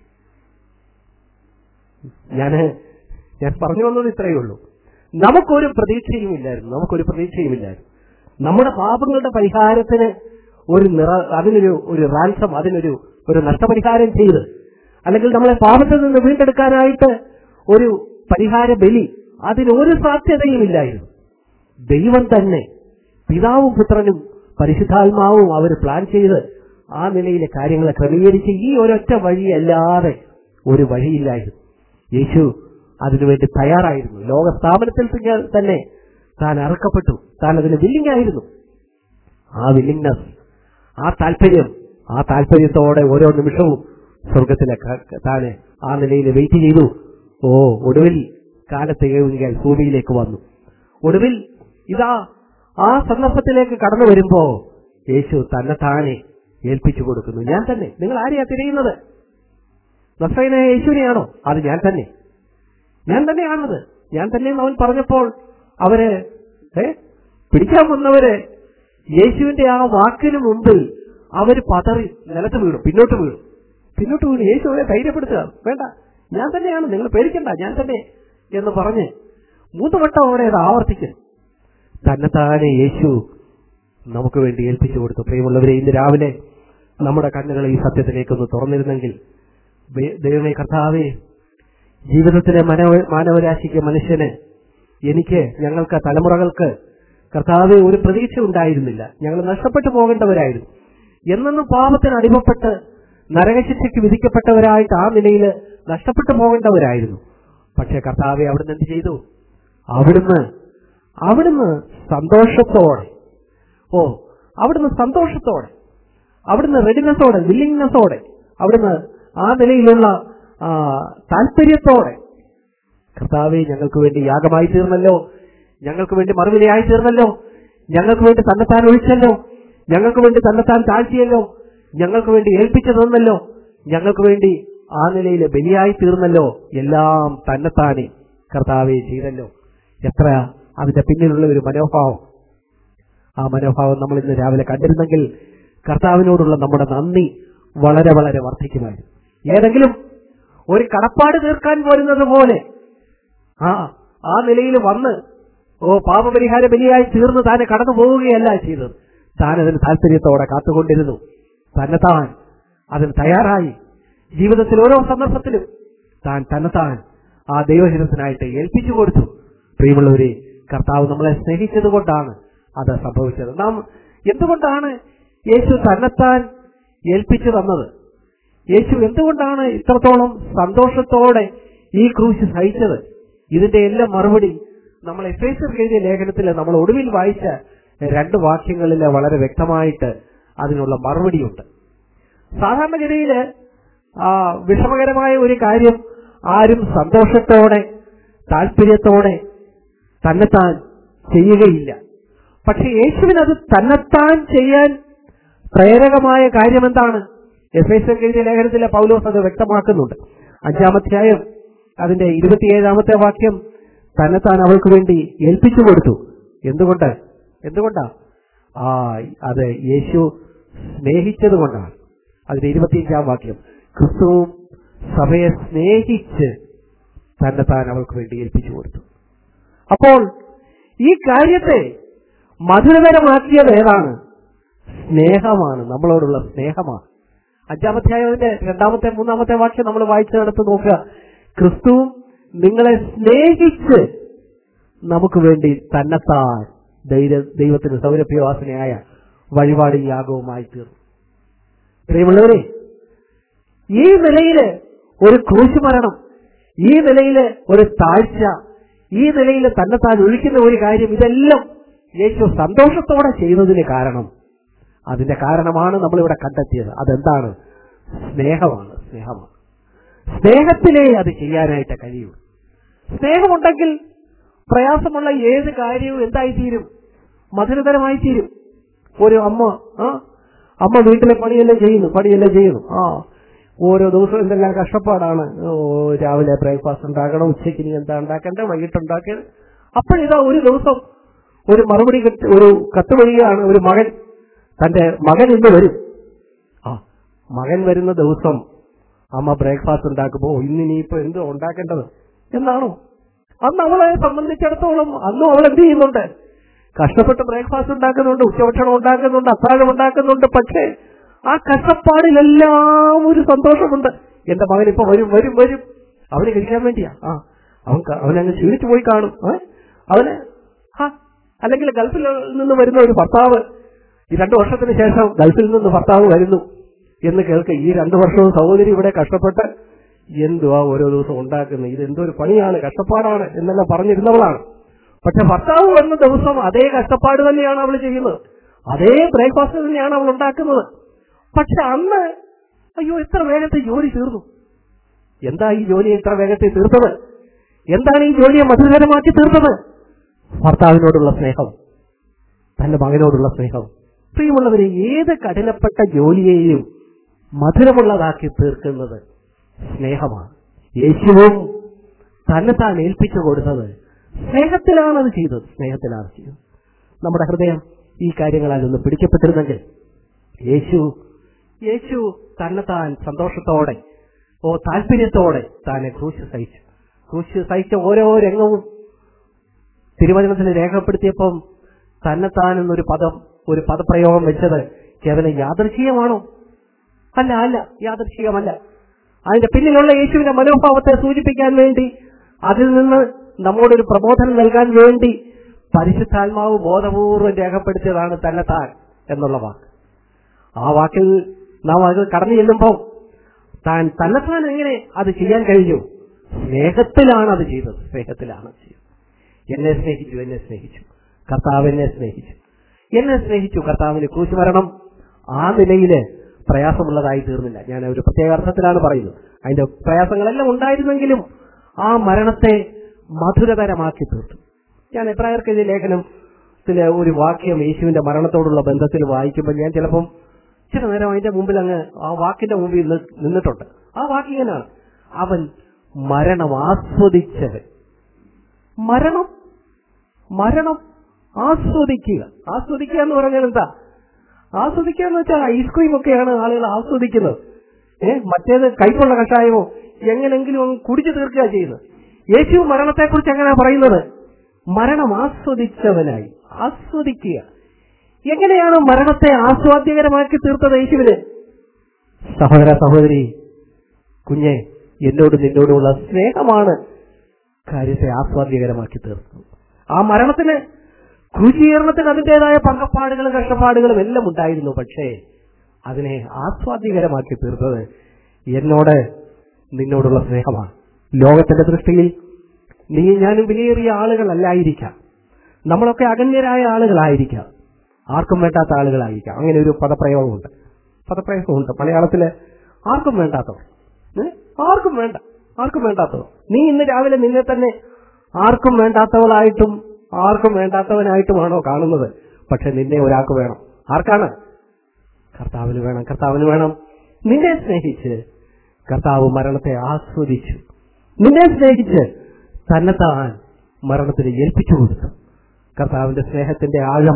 ഞാന് ഞാൻ പറഞ്ഞു വന്നത് ഇത്രയേ ഉള്ളൂ നമുക്കൊരു പ്രതീക്ഷയുമില്ലായിരുന്നു നമുക്കൊരു പ്രതീക്ഷയുമില്ലായിരുന്നു നമ്മുടെ പാപങ്ങളുടെ പരിഹാരത്തിന് ഒരു നിറ അതിനൊരു ഒരു റാൻസം അതിനൊരു ഒരു നഷ്ടപരിഹാരം ചെയ്ത് അല്ലെങ്കിൽ നമ്മളെ പാപത്തിൽ നിന്ന് വീണ്ടെടുക്കാനായിട്ട് ഒരു പരിഹാര ബലി അതിനൊരു സാധ്യതയുമില്ലായിരുന്നു ദൈവം തന്നെ പിതാവും പുത്രനും പരിശുദ്ധാത്മാവും അവർ പ്ലാൻ ചെയ്ത് ആ നിലയിലെ കാര്യങ്ങളെ ക്രമീകരിച്ച് ഈ ഒരൊറ്റ വഴിയല്ലാതെ ഒരു വഴിയില്ലായിരുന്നു യേശു അതിനുവേണ്ടി തയ്യാറായിരുന്നു ലോക സ്ഥാപനത്തിൽ പിന്നെ തന്നെ താൻ അറക്കപ്പെട്ടു താൻ അതിന് വില്ലിംഗ് ആയിരുന്നു ആ വില്ലിങ്നെസ് ആ താല്പര്യം ആ താല്പര്യത്തോടെ ഓരോ നിമിഷവും സ്വർഗത്തിലെ ക- താന് ആ നിലയിൽ വെയിറ്റ് ചെയ്തു ഓ ഒടുവിൽ കാലത്തികയിൽ ഭൂമിയിലേക്ക് വന്നു ഒടുവിൽ ഇതാ ആ സന്ദർഭത്തിലേക്ക് കടന്നു വരുമ്പോ യേശു തന്നെ താനെ ഏൽപ്പിച്ചു കൊടുക്കുന്നു ഞാൻ തന്നെ നിങ്ങൾ ആരെയാ തിരയുന്നത് നസ്രൈനെ യേശുവിനെയാണോ അത് ഞാൻ തന്നെ ഞാൻ തന്നെയാണത് ഞാൻ തന്നെ എന്ന് അവൻ പറഞ്ഞപ്പോൾ അവര് ഏ പിടിക്കാൻ വന്നവര് യേശുവിന്റെ ആ വാക്കിന് മുമ്പിൽ അവര് പതറി നിലത്ത് വീണു പിന്നോട്ട് വീണു പിന്നോട്ട് വീണു യേശു അവരെ ധൈര്യപ്പെടുത്തുക വേണ്ട ഞാൻ തന്നെയാണ് നിങ്ങൾ പേടിക്കണ്ട ഞാൻ തന്നെ എന്ന് പറഞ്ഞ് മൂന്ന് വട്ടം അവരെ അത് ആവർത്തിക്കുന്നു തന്നെത്താനെ യേശു നമുക്ക് വേണ്ടി ഏൽപ്പിച്ചു കൊടുത്തു പ്രിയമുള്ളവരെ ഇന്ന് രാവിലെ നമ്മുടെ കണ്ണുകൾ ഈ സത്യത്തിലേക്കൊന്ന് തുറന്നിരുന്നെങ്കിൽ ദൈ- ദൈവമേ കർത്താവേ ജീവിതത്തിലെ മനവ മാനവരാശിക്ക് മനുഷ്യന് എനിക്ക് ഞങ്ങൾക്ക് തലമുറകൾക്ക് കർത്താവെ ഒരു പ്രതീക്ഷ ഉണ്ടായിരുന്നില്ല ഞങ്ങൾ നഷ്ടപ്പെട്ടു പോകേണ്ടവരായിരുന്നു എന്നെന്നും പാപത്തിന് അടിമപ്പെട്ട് നരകശിക്ഷയ്ക്ക് വിധിക്കപ്പെട്ടവരായിട്ട് ആ നിലയിൽ നഷ്ടപ്പെട്ടു പോകേണ്ടവരായിരുന്നു പക്ഷെ കർത്താവെ അവിടുന്ന് എന്ത് ചെയ്തു അവിടുന്ന് അവിടുന്ന് സന്തോഷത്തോടെ ഓ അവിടുന്ന് സന്തോഷത്തോടെ അവിടുന്ന് റെഡിനെസ്സോടെ വില്ലിങ്നെസ്സോടെ അവിടുന്ന് ആ നിലയിലുള്ള ആ, താല്പര്യത്തോടെ കർത്താവെ ഞങ്ങൾക്ക് വേണ്ടി യാഗമായി തീർന്നല്ലോ ഞങ്ങൾക്ക് വേണ്ടി മറുവിലയായി തീർന്നല്ലോ ഞങ്ങൾക്ക് വേണ്ടി തന്നെത്താൻ ഒഴിച്ചല്ലോ ഞങ്ങൾക്ക് വേണ്ടി തന്നെത്താൻ താഴ്ത്തിയല്ലോ ഞങ്ങൾക്ക് വേണ്ടി ഏൽപ്പിച്ചു തന്നല്ലോ ഞങ്ങൾക്ക് വേണ്ടി ആ നിലയിൽ ബലിയായി തീർന്നല്ലോ എല്ലാം തന്നെത്താനെ കർത്താവെ ചെയ്തല്ലോ എത്ര അതിന്റെ പിന്നിലുള്ള ഒരു മനോഭാവം ആ മനോഭാവം നമ്മൾ ഇന്ന് രാവിലെ കണ്ടിരുന്നെങ്കിൽ കർത്താവിനോടുള്ള നമ്മുടെ നന്ദി വളരെ വളരെ വർദ്ധിക്കുമായിരുന്നു ഏതെങ്കിലും ഒരു കടപ്പാട് തീർക്കാൻ പോരുന്നത് പോലെ ആ ആ നിലയിൽ വന്ന് ഓ പാപപരിഹാര ബലിയായി തീർന്ന് താനെ കടന്നു പോവുകയല്ല ചെയ്തത് താൻ അതിന് താല്പര്യത്തോടെ കാത്തുകൊണ്ടിരുന്നു തന്നെത്താൻ അതിന് തയ്യാറായി ജീവിതത്തിൽ ഓരോ സന്ദർഭത്തിലും താൻ തന്നെത്താൻ ആ ദൈവഹിതത്തിനായിട്ട് ഏൽപ്പിച്ചു കൊടുത്തു പ്രിയമുള്ളവരെ കർത്താവ് നമ്മളെ സ്നേഹിച്ചത് കൊണ്ടാണ് അത് സംഭവിച്ചത് നാം എന്തുകൊണ്ടാണ് യേശു തന്നെത്താൻ ഏൽപ്പിച്ചു തന്നത് യേശു എന്തുകൊണ്ടാണ് ഇത്രത്തോളം സന്തോഷത്തോടെ ഈ ക്രൂശ് സഹിച്ചത് ഇതിന്റെ എല്ലാം മറുപടി നമ്മൾ എഫേസർ എഴുതിയ ലേഖനത്തിൽ നമ്മൾ ഒടുവിൽ വായിച്ച രണ്ട് വാക്യങ്ങളിൽ വളരെ വ്യക്തമായിട്ട് അതിനുള്ള മറുപടിയുണ്ട് സാധാരണഗതിയിൽ ആ വിഷമകരമായ ഒരു കാര്യം ആരും സന്തോഷത്തോടെ താല്പര്യത്തോടെ തന്നെത്താൻ ചെയ്യുകയില്ല പക്ഷെ യേശുവിന് അത് തന്നെത്താൻ ചെയ്യാൻ പ്രേരകമായ കാര്യം എന്താണ് എഫ് എസ് എഴുതിയ ലേഖനത്തിലെ പൗലോസ് അത് വ്യക്തമാക്കുന്നുണ്ട് അഞ്ചാമധ്യായം അതിന്റെ ഇരുപത്തിയേഴാമത്തെ വാക്യം തന്നെത്താൻ അവൾക്ക് വേണ്ടി ഏൽപ്പിച്ചു കൊടുത്തു എന്തുകൊണ്ട് എന്തുകൊണ്ടാ ആ അത് യേശു സ്നേഹിച്ചത് കൊണ്ടാണ് അതിന്റെ ഇരുപത്തിയഞ്ചാം വാക്യം ക്രിസ്തുവും സഭയെ സ്നേഹിച്ച് തന്നെത്താൻ അവൾക്ക് വേണ്ടി ഏൽപ്പിച്ചു കൊടുത്തു അപ്പോൾ ഈ കാര്യത്തെ മധുരകരമാക്കിയത് ഏതാണ് സ്നേഹമാണ് നമ്മളോടുള്ള സ്നേഹമാണ് അഞ്ചാമധ്യായത്തിന്റെ രണ്ടാമത്തെ മൂന്നാമത്തെ വാക്യം നമ്മൾ വായിച്ചെടുത്ത് നോക്കുക ക്രിസ്തുവും നിങ്ങളെ സ്നേഹിച്ച് നമുക്ക് വേണ്ടി തന്നെത്താൻ ദൈവ- ദൈവത്തിന് സൗരഭ്യവാസനയായ വഴിപാടും യാഗവുമായി തീർന്നു പ്രിയമുള്ളവരെ ഈ നിലയില് ഒരു ക്രൂശ് മരണം ഈ നിലയില് ഒരു താഴ്ച ഈ നിലയിൽ തന്നെ താൻ ഒഴിക്കുന്ന ഒരു കാര്യം ഇതെല്ലാം യേശു സന്തോഷത്തോടെ ചെയ്യുന്നതിന് കാരണം അതിന്റെ കാരണമാണ് നമ്മളിവിടെ കണ്ടെത്തിയത് അതെന്താണ് സ്നേഹമാണ് സ്നേഹമാണ് സ്നേഹത്തിലേ അത് ചെയ്യാനായിട്ട് കഴിയൂ സ്നേഹമുണ്ടെങ്കിൽ പ്രയാസമുള്ള ഏത് കാര്യവും എന്തായി തീരും മധുരതരമായി തീരും ഒരു അമ്മ ആ അമ്മ വീട്ടിലെ പണിയെല്ലാം ചെയ്യുന്നു പണിയെല്ലാം ചെയ്യുന്നു ആ ഓരോ ദിവസവും എന്തെല്ലാം കഷ്ടപ്പാടാണ് ഓ രാവിലെ ബ്രേക്ക്ഫാസ്റ്റ് ഉണ്ടാക്കണം ഉച്ചയ്ക്ക് ഇനി എന്താ ഉണ്ടാക്കേണ്ടത് വൈകിട്ട് ഉണ്ടാക്കിയത് അപ്പോഴിതാ ഒരു ദിവസം ഒരു മറുപടി കത്ത് ഒരു കത്ത് വരികയാണ് ഒരു മകൻ തന്റെ മകൻ ഇന്ന് വരും ആ മകൻ വരുന്ന ദിവസം അമ്മ ബ്രേക്ക്ഫാസ്റ്റ് ഉണ്ടാക്കുമ്പോ ഇന്ന് ഇനിയിപ്പോ എന്തോ ഉണ്ടാക്കേണ്ടത് എന്നാണോ അന്ന് അവളെ സംബന്ധിച്ചിടത്തോളം അന്നും അവൾ എന്ത് ചെയ്യുന്നുണ്ട് കഷ്ടപ്പെട്ട് ബ്രേക്ക്ഫാസ്റ്റ് ഉണ്ടാക്കുന്നുണ്ട് ഉച്ചഭക്ഷണം ഉണ്ടാക്കുന്നുണ്ട് അത്താഴം ഉണ്ടാക്കുന്നുണ്ട് പക്ഷേ ആ കഷ്ടപ്പാടിലെല്ലാം ഒരു സന്തോഷമുണ്ട് എന്റെ മകൻ ഇപ്പൊ വരും വരും വരും അവന് കഴിക്കാൻ വേണ്ടിയാ ആ അവൻ ക- അവനങ്ങ് ക്ഷീണിച്ചു പോയി കാണും ഏ? അവന് ആ അല്ലെങ്കിൽ ഗൾഫിൽ നിന്ന് വരുന്ന ഒരു ഭർത്താവ് ഈ രണ്ടു വർഷത്തിന് ശേഷം ഗൾഫിൽ നിന്ന് ഭർത്താവ് വരുന്നു എന്ന് കേൾക്കുക ഈ രണ്ടു വർഷവും സഹോദരി ഇവിടെ കഷ്ടപ്പെട്ട് എന്തുവാ ഓരോ ദിവസം ഉണ്ടാക്കുന്നത് ഇത് എന്തോ ഒരു പണിയാണ് കഷ്ടപ്പാടാണ് എന്നെല്ലാം പറഞ്ഞിരുന്നവളാണ് പക്ഷെ ഭർത്താവ് വന്ന ദിവസം അതേ കഷ്ടപ്പാട് തന്നെയാണ് അവൾ ചെയ്യുന്നത് അതേ ബ്രേക്ക്ഫാസ്റ്റ് തന്നെയാണ് അവൾ ഉണ്ടാക്കുന്നത് പക്ഷെ അന്ന് അയ്യോ എത്ര വേഗത്തിൽ ജോലി തീർന്നു എന്താ ഈ ജോലി എത്ര വേഗത്തിൽ തീർത്തത് എന്താണ് ഈ ജോലിയെ മധുരകരമാക്കി തീർത്തത് ഭർത്താവിനോടുള്ള സ്നേഹം തന്റെ മകനോടുള്ള സ്നേഹം പ്രിയമുള്ളവരെ ഏത് കഠിനപ്പെട്ട ജോലിയെയും മധുരമുള്ളതാക്കി തീർക്കുന്നത് സ്നേഹമാണ് യേശുവും തന്നെ താൻ ഏൽപ്പിച്ചു കൊടുത്തത് സ്നേഹത്തിലാണ് അത് ചെയ്തത് സ്നേഹത്തിലാണ് ചെയ്തത് നമ്മുടെ ഹൃദയം ഈ കാര്യങ്ങളാൽ ഒന്ന് പിടിക്കപ്പെട്ടിരുന്നെങ്കിൽ യേശു യേശു തന്നെ താൻ സന്തോഷത്തോടെ ഓ താല്പര്യത്തോടെ താനെ ക്രൂശ് സഹിച്ചു ക്രൂശ് സഹിച്ച ഓരോ രംഗവും തിരുവചനത്തിൽ രേഖപ്പെടുത്തിയപ്പം തന്നെത്താൻ എന്നൊരു പദം ഒരു പദപ്രയോഗം വെച്ചത് കേവലം യാദർശീയമാണോ അല്ല അല്ല യാദർശികമല്ല അതിന്റെ പിന്നിലുള്ള യേശുവിന്റെ മനോഭാവത്തെ സൂചിപ്പിക്കാൻ വേണ്ടി അതിൽ നിന്ന് നമ്മോടൊരു പ്രബോധനം നൽകാൻ വേണ്ടി പരിശുദ്ധാത്മാവ് ബോധപൂർവ്വം രേഖപ്പെടുത്തിയതാണ് തന്നെത്താൻ എന്നുള്ള വാക്ക് ആ വാക്കിൽ നാം അത് കടന്നു ചെല്ലുമ്പോൾ താൻ തന്നെത്താൻ എങ്ങനെ അത് ചെയ്യാൻ കഴിഞ്ഞു സ്നേഹത്തിലാണ് അത് ചെയ്തത് സ്നേഹത്തിലാണ് അത് ചെയ്തത് എന്നെ സ്നേഹിച്ചു എന്നെ സ്നേഹിച്ചു കർത്താവ് എന്നെ സ്നേഹിച്ചു എന്നെ സ്നേഹിച്ചു കർത്താവിന് ക്രൂശുമരണം ആ നിലയില് പ്രയാസമുള്ളതായി തീർന്നില്ല ഞാൻ ഒരു പ്രത്യേക അർത്ഥത്തിലാണ് പറയുന്നത് അതിന്റെ പ്രയാസങ്ങളെല്ലാം ഉണ്ടായിരുന്നെങ്കിലും ആ മരണത്തെ മധുരതരമാക്കി തീർത്തു ഞാൻ എബ്രായർക്ക് എഴുതിയ ലേഖനത്തിലെ ഒരു വാക്യം യേശുവിന്റെ മരണത്തോടുള്ള ബന്ധത്തിൽ വായിക്കുമ്പോൾ ഞാൻ ചിലപ്പം ചില നേരം അതിന്റെ മുമ്പിൽ അങ്ങ് ആ വാക്കിന്റെ മുമ്പിൽ നി- നിന്നിട്ടുണ്ട് ആ വാക്ക് ഇങ്ങനെയാണ് അവൻ മരണം ആസ്വദിച്ചവൻ മരണം മരണം ആസ്വദിക്കുക ആസ്വദിക്കുക എന്ന് പറഞ്ഞാൽ എന്താ ആസ്വദിക്കുക എന്ന് വെച്ചാൽ ഐസ്ക്രീം ഒക്കെയാണ് ആളുകൾ ആസ്വദിക്കുന്നത് ഏ മറ്റേത് കൈപ്പുള്ള കഷായമോ എങ്ങനെങ്കിലും അങ്ങ് കുടിച്ചു തീർക്കുക ചെയ്യുന്നത് യേശു മരണത്തെക്കുറിച്ച് എങ്ങനെയാ പറയുന്നത് മരണം ആസ്വദിച്ചവനായി ആസ്വദിക്കുക എങ്ങനെയാണ് മരണത്തെ ആസ്വാദ്യകരമാക്കി തീർത്തത് യേശുവിന് സഹോദര സഹോദരി കുഞ്ഞെ എന്നോട് നിന്നോടുമുള്ള സ്നേഹമാണ് കാര്യത്തെ ആസ്വാദ്യകരമാക്കി തീർത്തത് ആ മരണത്തിന് ക്രൂശീകരണത്തിന് അതിൻ്റെതായ പങ്കപ്പാടുകളും കഷ്ടപ്പാടുകളും എല്ലാം ഉണ്ടായിരുന്നു പക്ഷേ അതിനെ ആസ്വാദ്യകരമാക്കി തീർത്തത് എന്നോട് നിന്നോടുള്ള സ്നേഹമാണ് ലോകത്തിന്റെ ദൃഷ്ടിയിൽ നീ ഞാനും വിലയേറിയ ആളുകളല്ലായിരിക്കാം നമ്മളൊക്കെ അഗണ്യരായ ആളുകളായിരിക്കാം ആർക്കും വേണ്ടാത്ത ആളുകളായിരിക്കാം അങ്ങനെ ഒരു പദപ്രയോഗമുണ്ട് പദപ്രയോഗമുണ്ട് മലയാളത്തില് ആർക്കും വേണ്ടാത്തവർ ഏ? ആർക്കും വേണ്ട ആർക്കും വേണ്ടാത്തവർ നീ ഇന്ന് രാവിലെ നിന്നെ തന്നെ ആർക്കും വേണ്ടാത്തവളായിട്ടും ആർക്കും വേണ്ടാത്തവനായിട്ടുമാണോ കാണുന്നത് പക്ഷെ നിന്നെ ഒരാൾക്ക് വേണം ആർക്കാണ് കർത്താവിന് വേണം കർത്താവിന് വേണം നിന്നെ സ്നേഹിച്ച് കർത്താവ് മരണത്തെ ആസ്വദിച്ചു നിന്നെ സ്നേഹിച്ച് തന്നെത്താൻ മരണത്തിന് ഏൽപ്പിച്ചു കൊടുത്തു കർത്താവിന്റെ സ്നേഹത്തിന്റെ ആഴം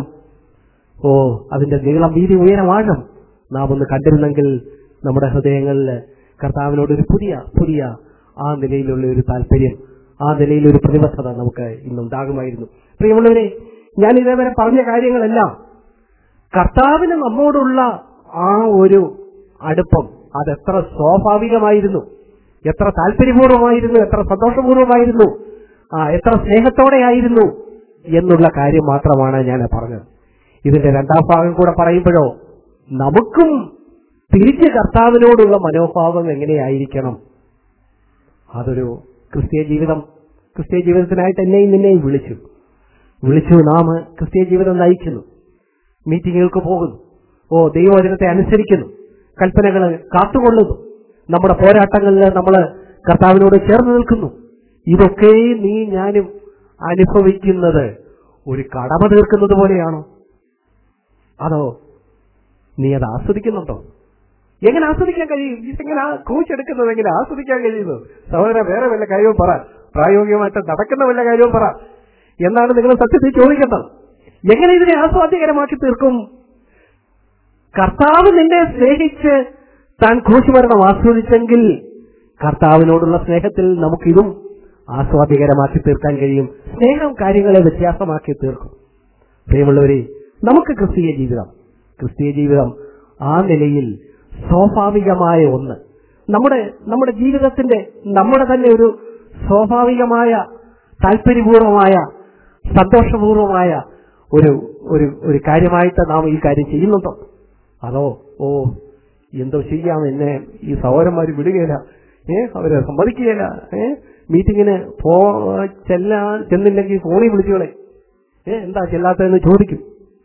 ഓ അതിന്റെ നീളം വീതി ഉയരം ആഴം നാം ഒന്ന് കണ്ടിരുന്നെങ്കിൽ നമ്മുടെ ഹൃദയങ്ങളിൽ കർത്താവിനോട് ഒരു പുതിയ പുതിയ ആ നിലയിലുള്ള ഒരു താല്പര്യം ആ നിലയിലൊരു പ്രതിബദ്ധത നമുക്ക് ഇന്നുണ്ടാകുമായിരുന്നു പ്രിയമുള്ളവരെ ഞാൻ ഇതേവരെ പറഞ്ഞ കാര്യങ്ങളെല്ലാം കർത്താവിന് നമ്മോടുള്ള ആ ഒരു അടുപ്പം അതെത്ര സ്വാഭാവികമായിരുന്നു എത്ര താല്പര്യപൂർവമായിരുന്നു എത്ര സന്തോഷപൂർവമായിരുന്നു ആ എത്ര സ്നേഹത്തോടെയായിരുന്നു എന്നുള്ള കാര്യം മാത്രമാണ് ഞാൻ പറഞ്ഞത് ഇതിന്റെ രണ്ടാം ഭാഗം കൂടെ പറയുമ്പോഴോ നമുക്കും തിരിച്ച് കർത്താവിനോടുള്ള മനോഭാവം എങ്ങനെയായിരിക്കണം അതൊരു ക്രിസ്തീയ ജീവിതം ക്രിസ്തീയ ജീവിതത്തിനായിട്ട് എന്നെയും നിന്നെയും വിളിച്ചു വിളിച്ചു നാം ക്രിസ്തീയ ജീവിതം നയിക്കുന്നു മീറ്റിങ്ങുകൾക്ക് പോകുന്നു ഓ ദൈവവചനത്തെ അനുസരിക്കുന്നു കൽപ്പനകൾ കാത്തുകൊള്ളുന്നു നമ്മുടെ പോരാട്ടങ്ങളിൽ നമ്മൾ കർത്താവിനോട് ചേർന്ന് നിൽക്കുന്നു ഇതൊക്കെ നീ ഞാനും അനുഭവിക്കുന്നത് ഒരു കടമ തീർക്കുന്നത് പോലെയാണോ അതോ നീ അത് ആസ്വദിക്കുന്നുണ്ടോ എങ്ങനെ ആസ്വദിക്കാൻ കഴിയും ഇതെങ്ങനെ കോച്ചെടുക്കുന്നത് എങ്ങനെ ആസ്വദിക്കാൻ കഴിയുന്നു സഹോദര വേറെ വല്ല കാര്യവും പറ പ്രായോഗികമായിട്ട് നടക്കുന്ന വല്ല കാര്യവും പറ എന്നാണ് നിങ്ങൾ സത്യത്തിൽ ചോദിക്കുന്നത് എങ്ങനെ ഇതിനെ ആസ്വാദ്യകരമാക്കി തീർക്കും കർത്താവ് നിന്നെ സ്നേഹിച്ച് താൻ ക്രൂശുമരണം ആസ്വദിച്ചെങ്കിൽ കർത്താവിനോടുള്ള സ്നേഹത്തിൽ നമുക്കിതും ആസ്വാദ്യകരമാക്കി തീർക്കാൻ കഴിയും സ്നേഹം കാര്യങ്ങളെ വ്യത്യാസമാക്കി തീർക്കും പ്രിയമുള്ളവരെ നമുക്ക് ക്രിസ്തീയ ജീവിതം ക്രിസ്തീയ ജീവിതം ആ നിലയിൽ സ്വാഭാവികമായ ഒന്ന് നമ്മുടെ നമ്മുടെ ജീവിതത്തിന്റെ നമ്മുടെ തന്നെ ഒരു സ്വാഭാവികമായ താല്പര്യപൂർവമായ സന്തോഷപൂർവമായ ഒരു ഒരു ഒരു കാര്യമായിട്ട് നാം ഈ കാര്യം ചെയ്യുന്നുണ്ടോ അതോ ഓ എന്തോ ചെയ്യാം എന്നെ ഈ സഹോദരന്മാർ വിടുകയില്ല ഏ അവര് സമ്മതിക്കുകയില്ല ഏ മീറ്റിങ്ങിന് പോ ചെല്ലാൻ ചെന്നില്ലെങ്കിൽ ഫോണിൽ വിളിച്ചുകളെ ഏ എന്താ ചെല്ലാത്തതെന്ന് ചോദിക്കും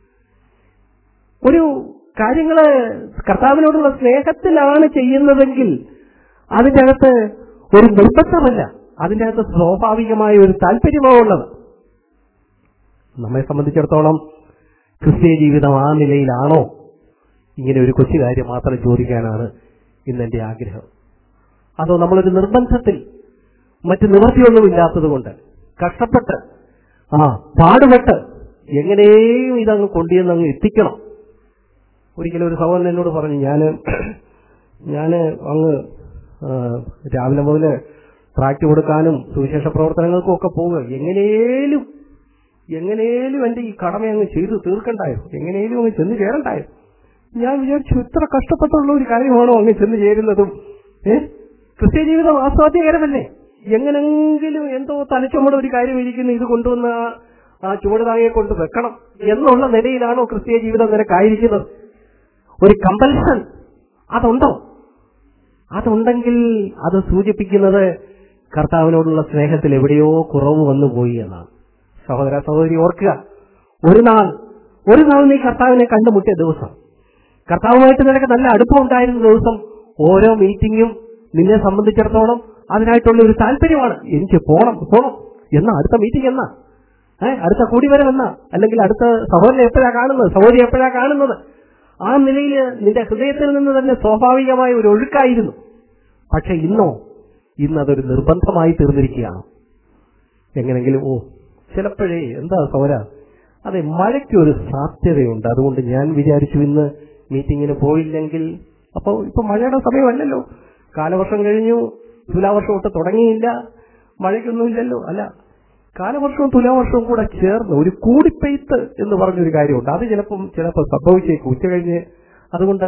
ഒരു കാര്യങ്ങള് കർത്താവിനോടുള്ള സ്നേഹത്തിലാണ് ചെയ്യുന്നതെങ്കിൽ അതിന്റെ അകത്ത് ഒരു നിർബന്ധമല്ല അതിന്റെ അകത്ത് സ്വാഭാവികമായ ഒരു താല്പര്യമാണ് ഉള്ളത് നമ്മെ സംബന്ധിച്ചിടത്തോളം ക്രിസ്തീയ ജീവിതം ആ നിലയിലാണോ ഇങ്ങനെ ഒരു കൊച്ചു കാര്യം മാത്രം ചോദിക്കാനാണ് ഇന്ന് എന്റെ ആഗ്രഹം അതോ നമ്മളൊരു നിർബന്ധത്തിൽ മറ്റ് നിവൃത്തിയൊന്നുമില്ലാത്തത് കൊണ്ട് കഷ്ടപ്പെട്ട് ആ പാടുപെട്ട് എങ്ങനെയും ഇതങ്ങ് കൊണ്ടുവന്ന് അങ്ങ് എത്തിക്കണം ഒരിക്കലും ഒരു സഹോദരൻ എന്നോട് പറഞ്ഞു ഞാന് ഞാന് അങ്ങ് ആ, രാവിലെ മുതൽ ട്രാക്ട് കൊടുക്കാനും സുവിശേഷ പ്രവർത്തനങ്ങൾക്കും ഒക്കെ പോവുക എങ്ങനെയും എങ്ങനെയും എന്റെ ഈ കടമ അങ്ങ് ചെയ്തു തീർക്കണ്ടായോ എങ്ങനെയും അങ്ങ് ചെന്ന് ചേരണ്ടായോ ഞാൻ വിചാരിച്ചു ഇത്ര കഷ്ടപ്പെട്ടുള്ള ഒരു കാര്യമാണോ അങ്ങ് ചെന്ന് ചേരുന്നതും ഏ ക്രിസ്ത്യ ജീവിതം ആസ്വാദ്യകരമല്ലേ എങ്ങനെങ്കിലും എന്തോ തലച്ചുമട് ഒരു കാര്യം ഇരിക്കുന്നു ഇത് കൊണ്ടുവന്ന് ആ- ആ ചുവട് താങ്ങിയെ കൊണ്ട് വെക്കണം എന്നുള്ള നിലയിലാണോ ക്രിസ്തീയ ജീവിതം നിനക്കായിരിക്കുന്നത് ഒരു കമ്പൽഷൻ അതുണ്ടോ അതുണ്ടെങ്കിൽ അത് സൂചിപ്പിക്കുന്നത് കർത്താവിനോടുള്ള സ്നേഹത്തിൽ എവിടെയോ കുറവ് വന്നു പോയി എന്നാണ് സഹോദര സഹോദരി ഓർക്കുക ഒരു നാൾ ഒരു നാൾ നീ കർത്താവിനെ കണ്ടുമുട്ടിയ ദിവസം കർത്താവുമായിട്ട് നിനക്ക് നല്ല അടുപ്പം ഉണ്ടായിരുന്ന ദിവസം ഓരോ മീറ്റിങ്ങും നിന്നെ സംബന്ധിച്ചിടത്തോളം അതിനായിട്ടുള്ള ഒരു താല്പര്യമാണ് എനിക്ക് പോണം പോണം എന്നാ അടുത്ത മീറ്റിംഗ് എന്നാ ഏ അടുത്ത കൂടിവരം എന്നാ അല്ലെങ്കിൽ അടുത്ത സഹോദരൻ എപ്പോഴാ കാണുന്നത് സഹോദരി എപ്പോഴാ കാണുന്നത് ആ നിലയിൽ നിന്റെ ഹൃദയത്തിൽ നിന്ന് തന്നെ സ്വാഭാവികമായ ഒരു ഒഴുക്കായിരുന്നു പക്ഷെ ഇന്നോ ഇന്ന് അതൊരു നിർബന്ധമായി തീർന്നിരിക്കുകയാണ് എങ്ങനെങ്കിലും ഓ ചിലപ്പോഴേ എന്താ സൗര അതെ മഴയ്ക്ക് ഒരു സാധ്യതയുണ്ട് അതുകൊണ്ട് ഞാൻ വിചാരിച്ചു ഇന്ന് മീറ്റിങ്ങിന് പോയില്ലെങ്കിൽ അപ്പോൾ ഇപ്പൊ മഴയുടെ സമയമല്ലല്ലോ കാലവർഷം കഴിഞ്ഞു തുലാവർഷം തൊട്ട് തുടങ്ങിയില്ല മഴയ്ക്കൊന്നുമില്ലല്ലോ അല്ല കാലവർഷവും തുലാവർഷവും കൂടെ ചേർന്ന് ഒരു കൂടിപ്പെയ്ത്ത് എന്ന് പറഞ്ഞൊരു കാര്യമുണ്ട് അത് ചിലപ്പം ചിലപ്പോൾ സംഭവിച്ചേക്കും ഉച്ച കഴിഞ്ഞ് അതുകൊണ്ട്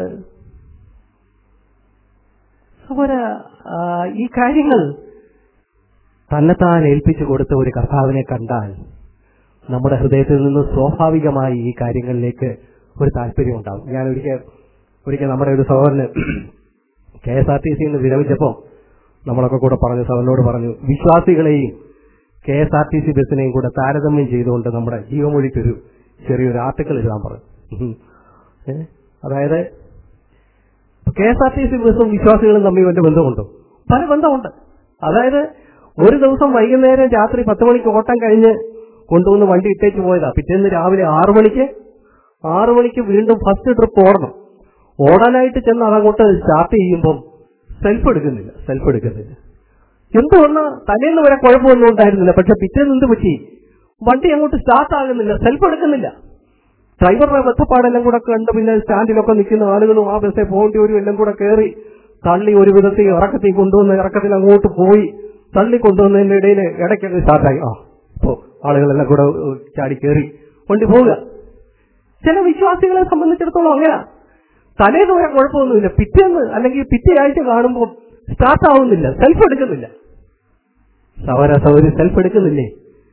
സഹോദര ആ, ഈ കാര്യങ്ങൾ തന്നെത്താൻ ഏൽപ്പിച്ചു കൊടുത്ത ഒരു കർത്താവിനെ കണ്ടാൽ നമ്മുടെ ഹൃദയത്തിൽ നിന്ന് സ്വാഭാവികമായി ഈ കാര്യങ്ങളിലേക്ക് ഒരു താല്പര്യം ഉണ്ടാവും ഞാൻ ഒരിക്കൽ ഒരിക്കൽ നമ്മുടെ ഒരു സഹോദരന് കെ എസ് ആർ ടി സിയിൽ നിന്ന് വിരമിച്ചപ്പോൾ നമ്മളൊക്കെ കൂടെ പറഞ്ഞു സഹോദരനോട് പറഞ്ഞു വിശ്വാസികളെയും K S R T C ബസ്സിനെയും കൂടെ താരതമ്യം ചെയ്തുകൊണ്ട് നമ്മുടെ ജീവമൊഴിക്കൊരു ചെറിയൊരു ആർട്ടിക്കിൾ എഴുതാൻ പറഞ്ഞു ഉം. ഏ? അതായത് K S R T C ബസ്സും വിശ്വാസികളും തമ്മിൽ വല്ല ബന്ധമുണ്ടോ പല ബന്ധമുണ്ട് അതായത് ഒരു ദിവസം വൈകുന്നേരം രാത്രി പത്ത് മണിക്ക് ഓട്ടം കഴിഞ്ഞ് കൊണ്ടുവന്ന് വണ്ടി ഇട്ടേച്ച് പോയതാ പിറ്റേന്ന് രാവിലെ ആറു മണിക്ക് ആറു മണിക്ക് വീണ്ടും ഫസ്റ്റ് ട്രിപ്പ് ഓടണം ഓടാനായിട്ട് ചെന്ന് അതങ്ങോട്ട് സ്റ്റാർട്ട് ചെയ്യുമ്പം സെൽഫ് എടുക്കുന്നില്ല സെൽഫ് എടുക്കുന്നില്ല എന്തുകൊണ്ടാ തലേന്ന് വരെ കുഴപ്പമൊന്നും ഉണ്ടായിരുന്നില്ല പക്ഷെ പിറ്റേന്ന് എന്ത് പറ്റി വണ്ടി അങ്ങോട്ട് സ്റ്റാർട്ട് ആകുന്നില്ല സെൽഫ് എടുക്കുന്നില്ല ഡ്രൈവറുടെ വെത്തപ്പാടെല്ലാം കൂടെ കണ്ട് പിന്നെ സ്റ്റാൻഡിലൊക്കെ നിൽക്കുന്ന ആളുകളും ആ ബസ്സിൽ പോകേണ്ടി വരും എല്ലാം കൂടെ കയറി തള്ളി ഒരു വിധത്തിൽ ഇറക്കത്തിൽ കൊണ്ടുവന്ന് ഇറക്കത്തിൽ അങ്ങോട്ട് പോയി തള്ളി കൊണ്ടുവന്നതിന്റെ ഇടയിൽ ഇടയ്ക്കൊക്കെ സ്റ്റാർട്ടായി ആ ഇപ്പോ ആളുകളെല്ലാം കൂടെ ഏഹ്, ചാടി കയറി വണ്ടി പോവുക ചില വിശ്വാസികളെ സംബന്ധിച്ചിടത്തോളം അങ്ങനെ തലേന്ന് വരെ കുഴപ്പമൊന്നുമില്ല പിറ്റേന്ന് അല്ലെങ്കിൽ പിറ്റേ ആഴ്ച കാണുമ്പോൾ സ്റ്റാർട്ട് ആവുന്നില്ല സെൽഫ് എടുക്കുന്നില്ല സവര സൗരി സെൽഫ് എടുക്കുന്നില്ലേ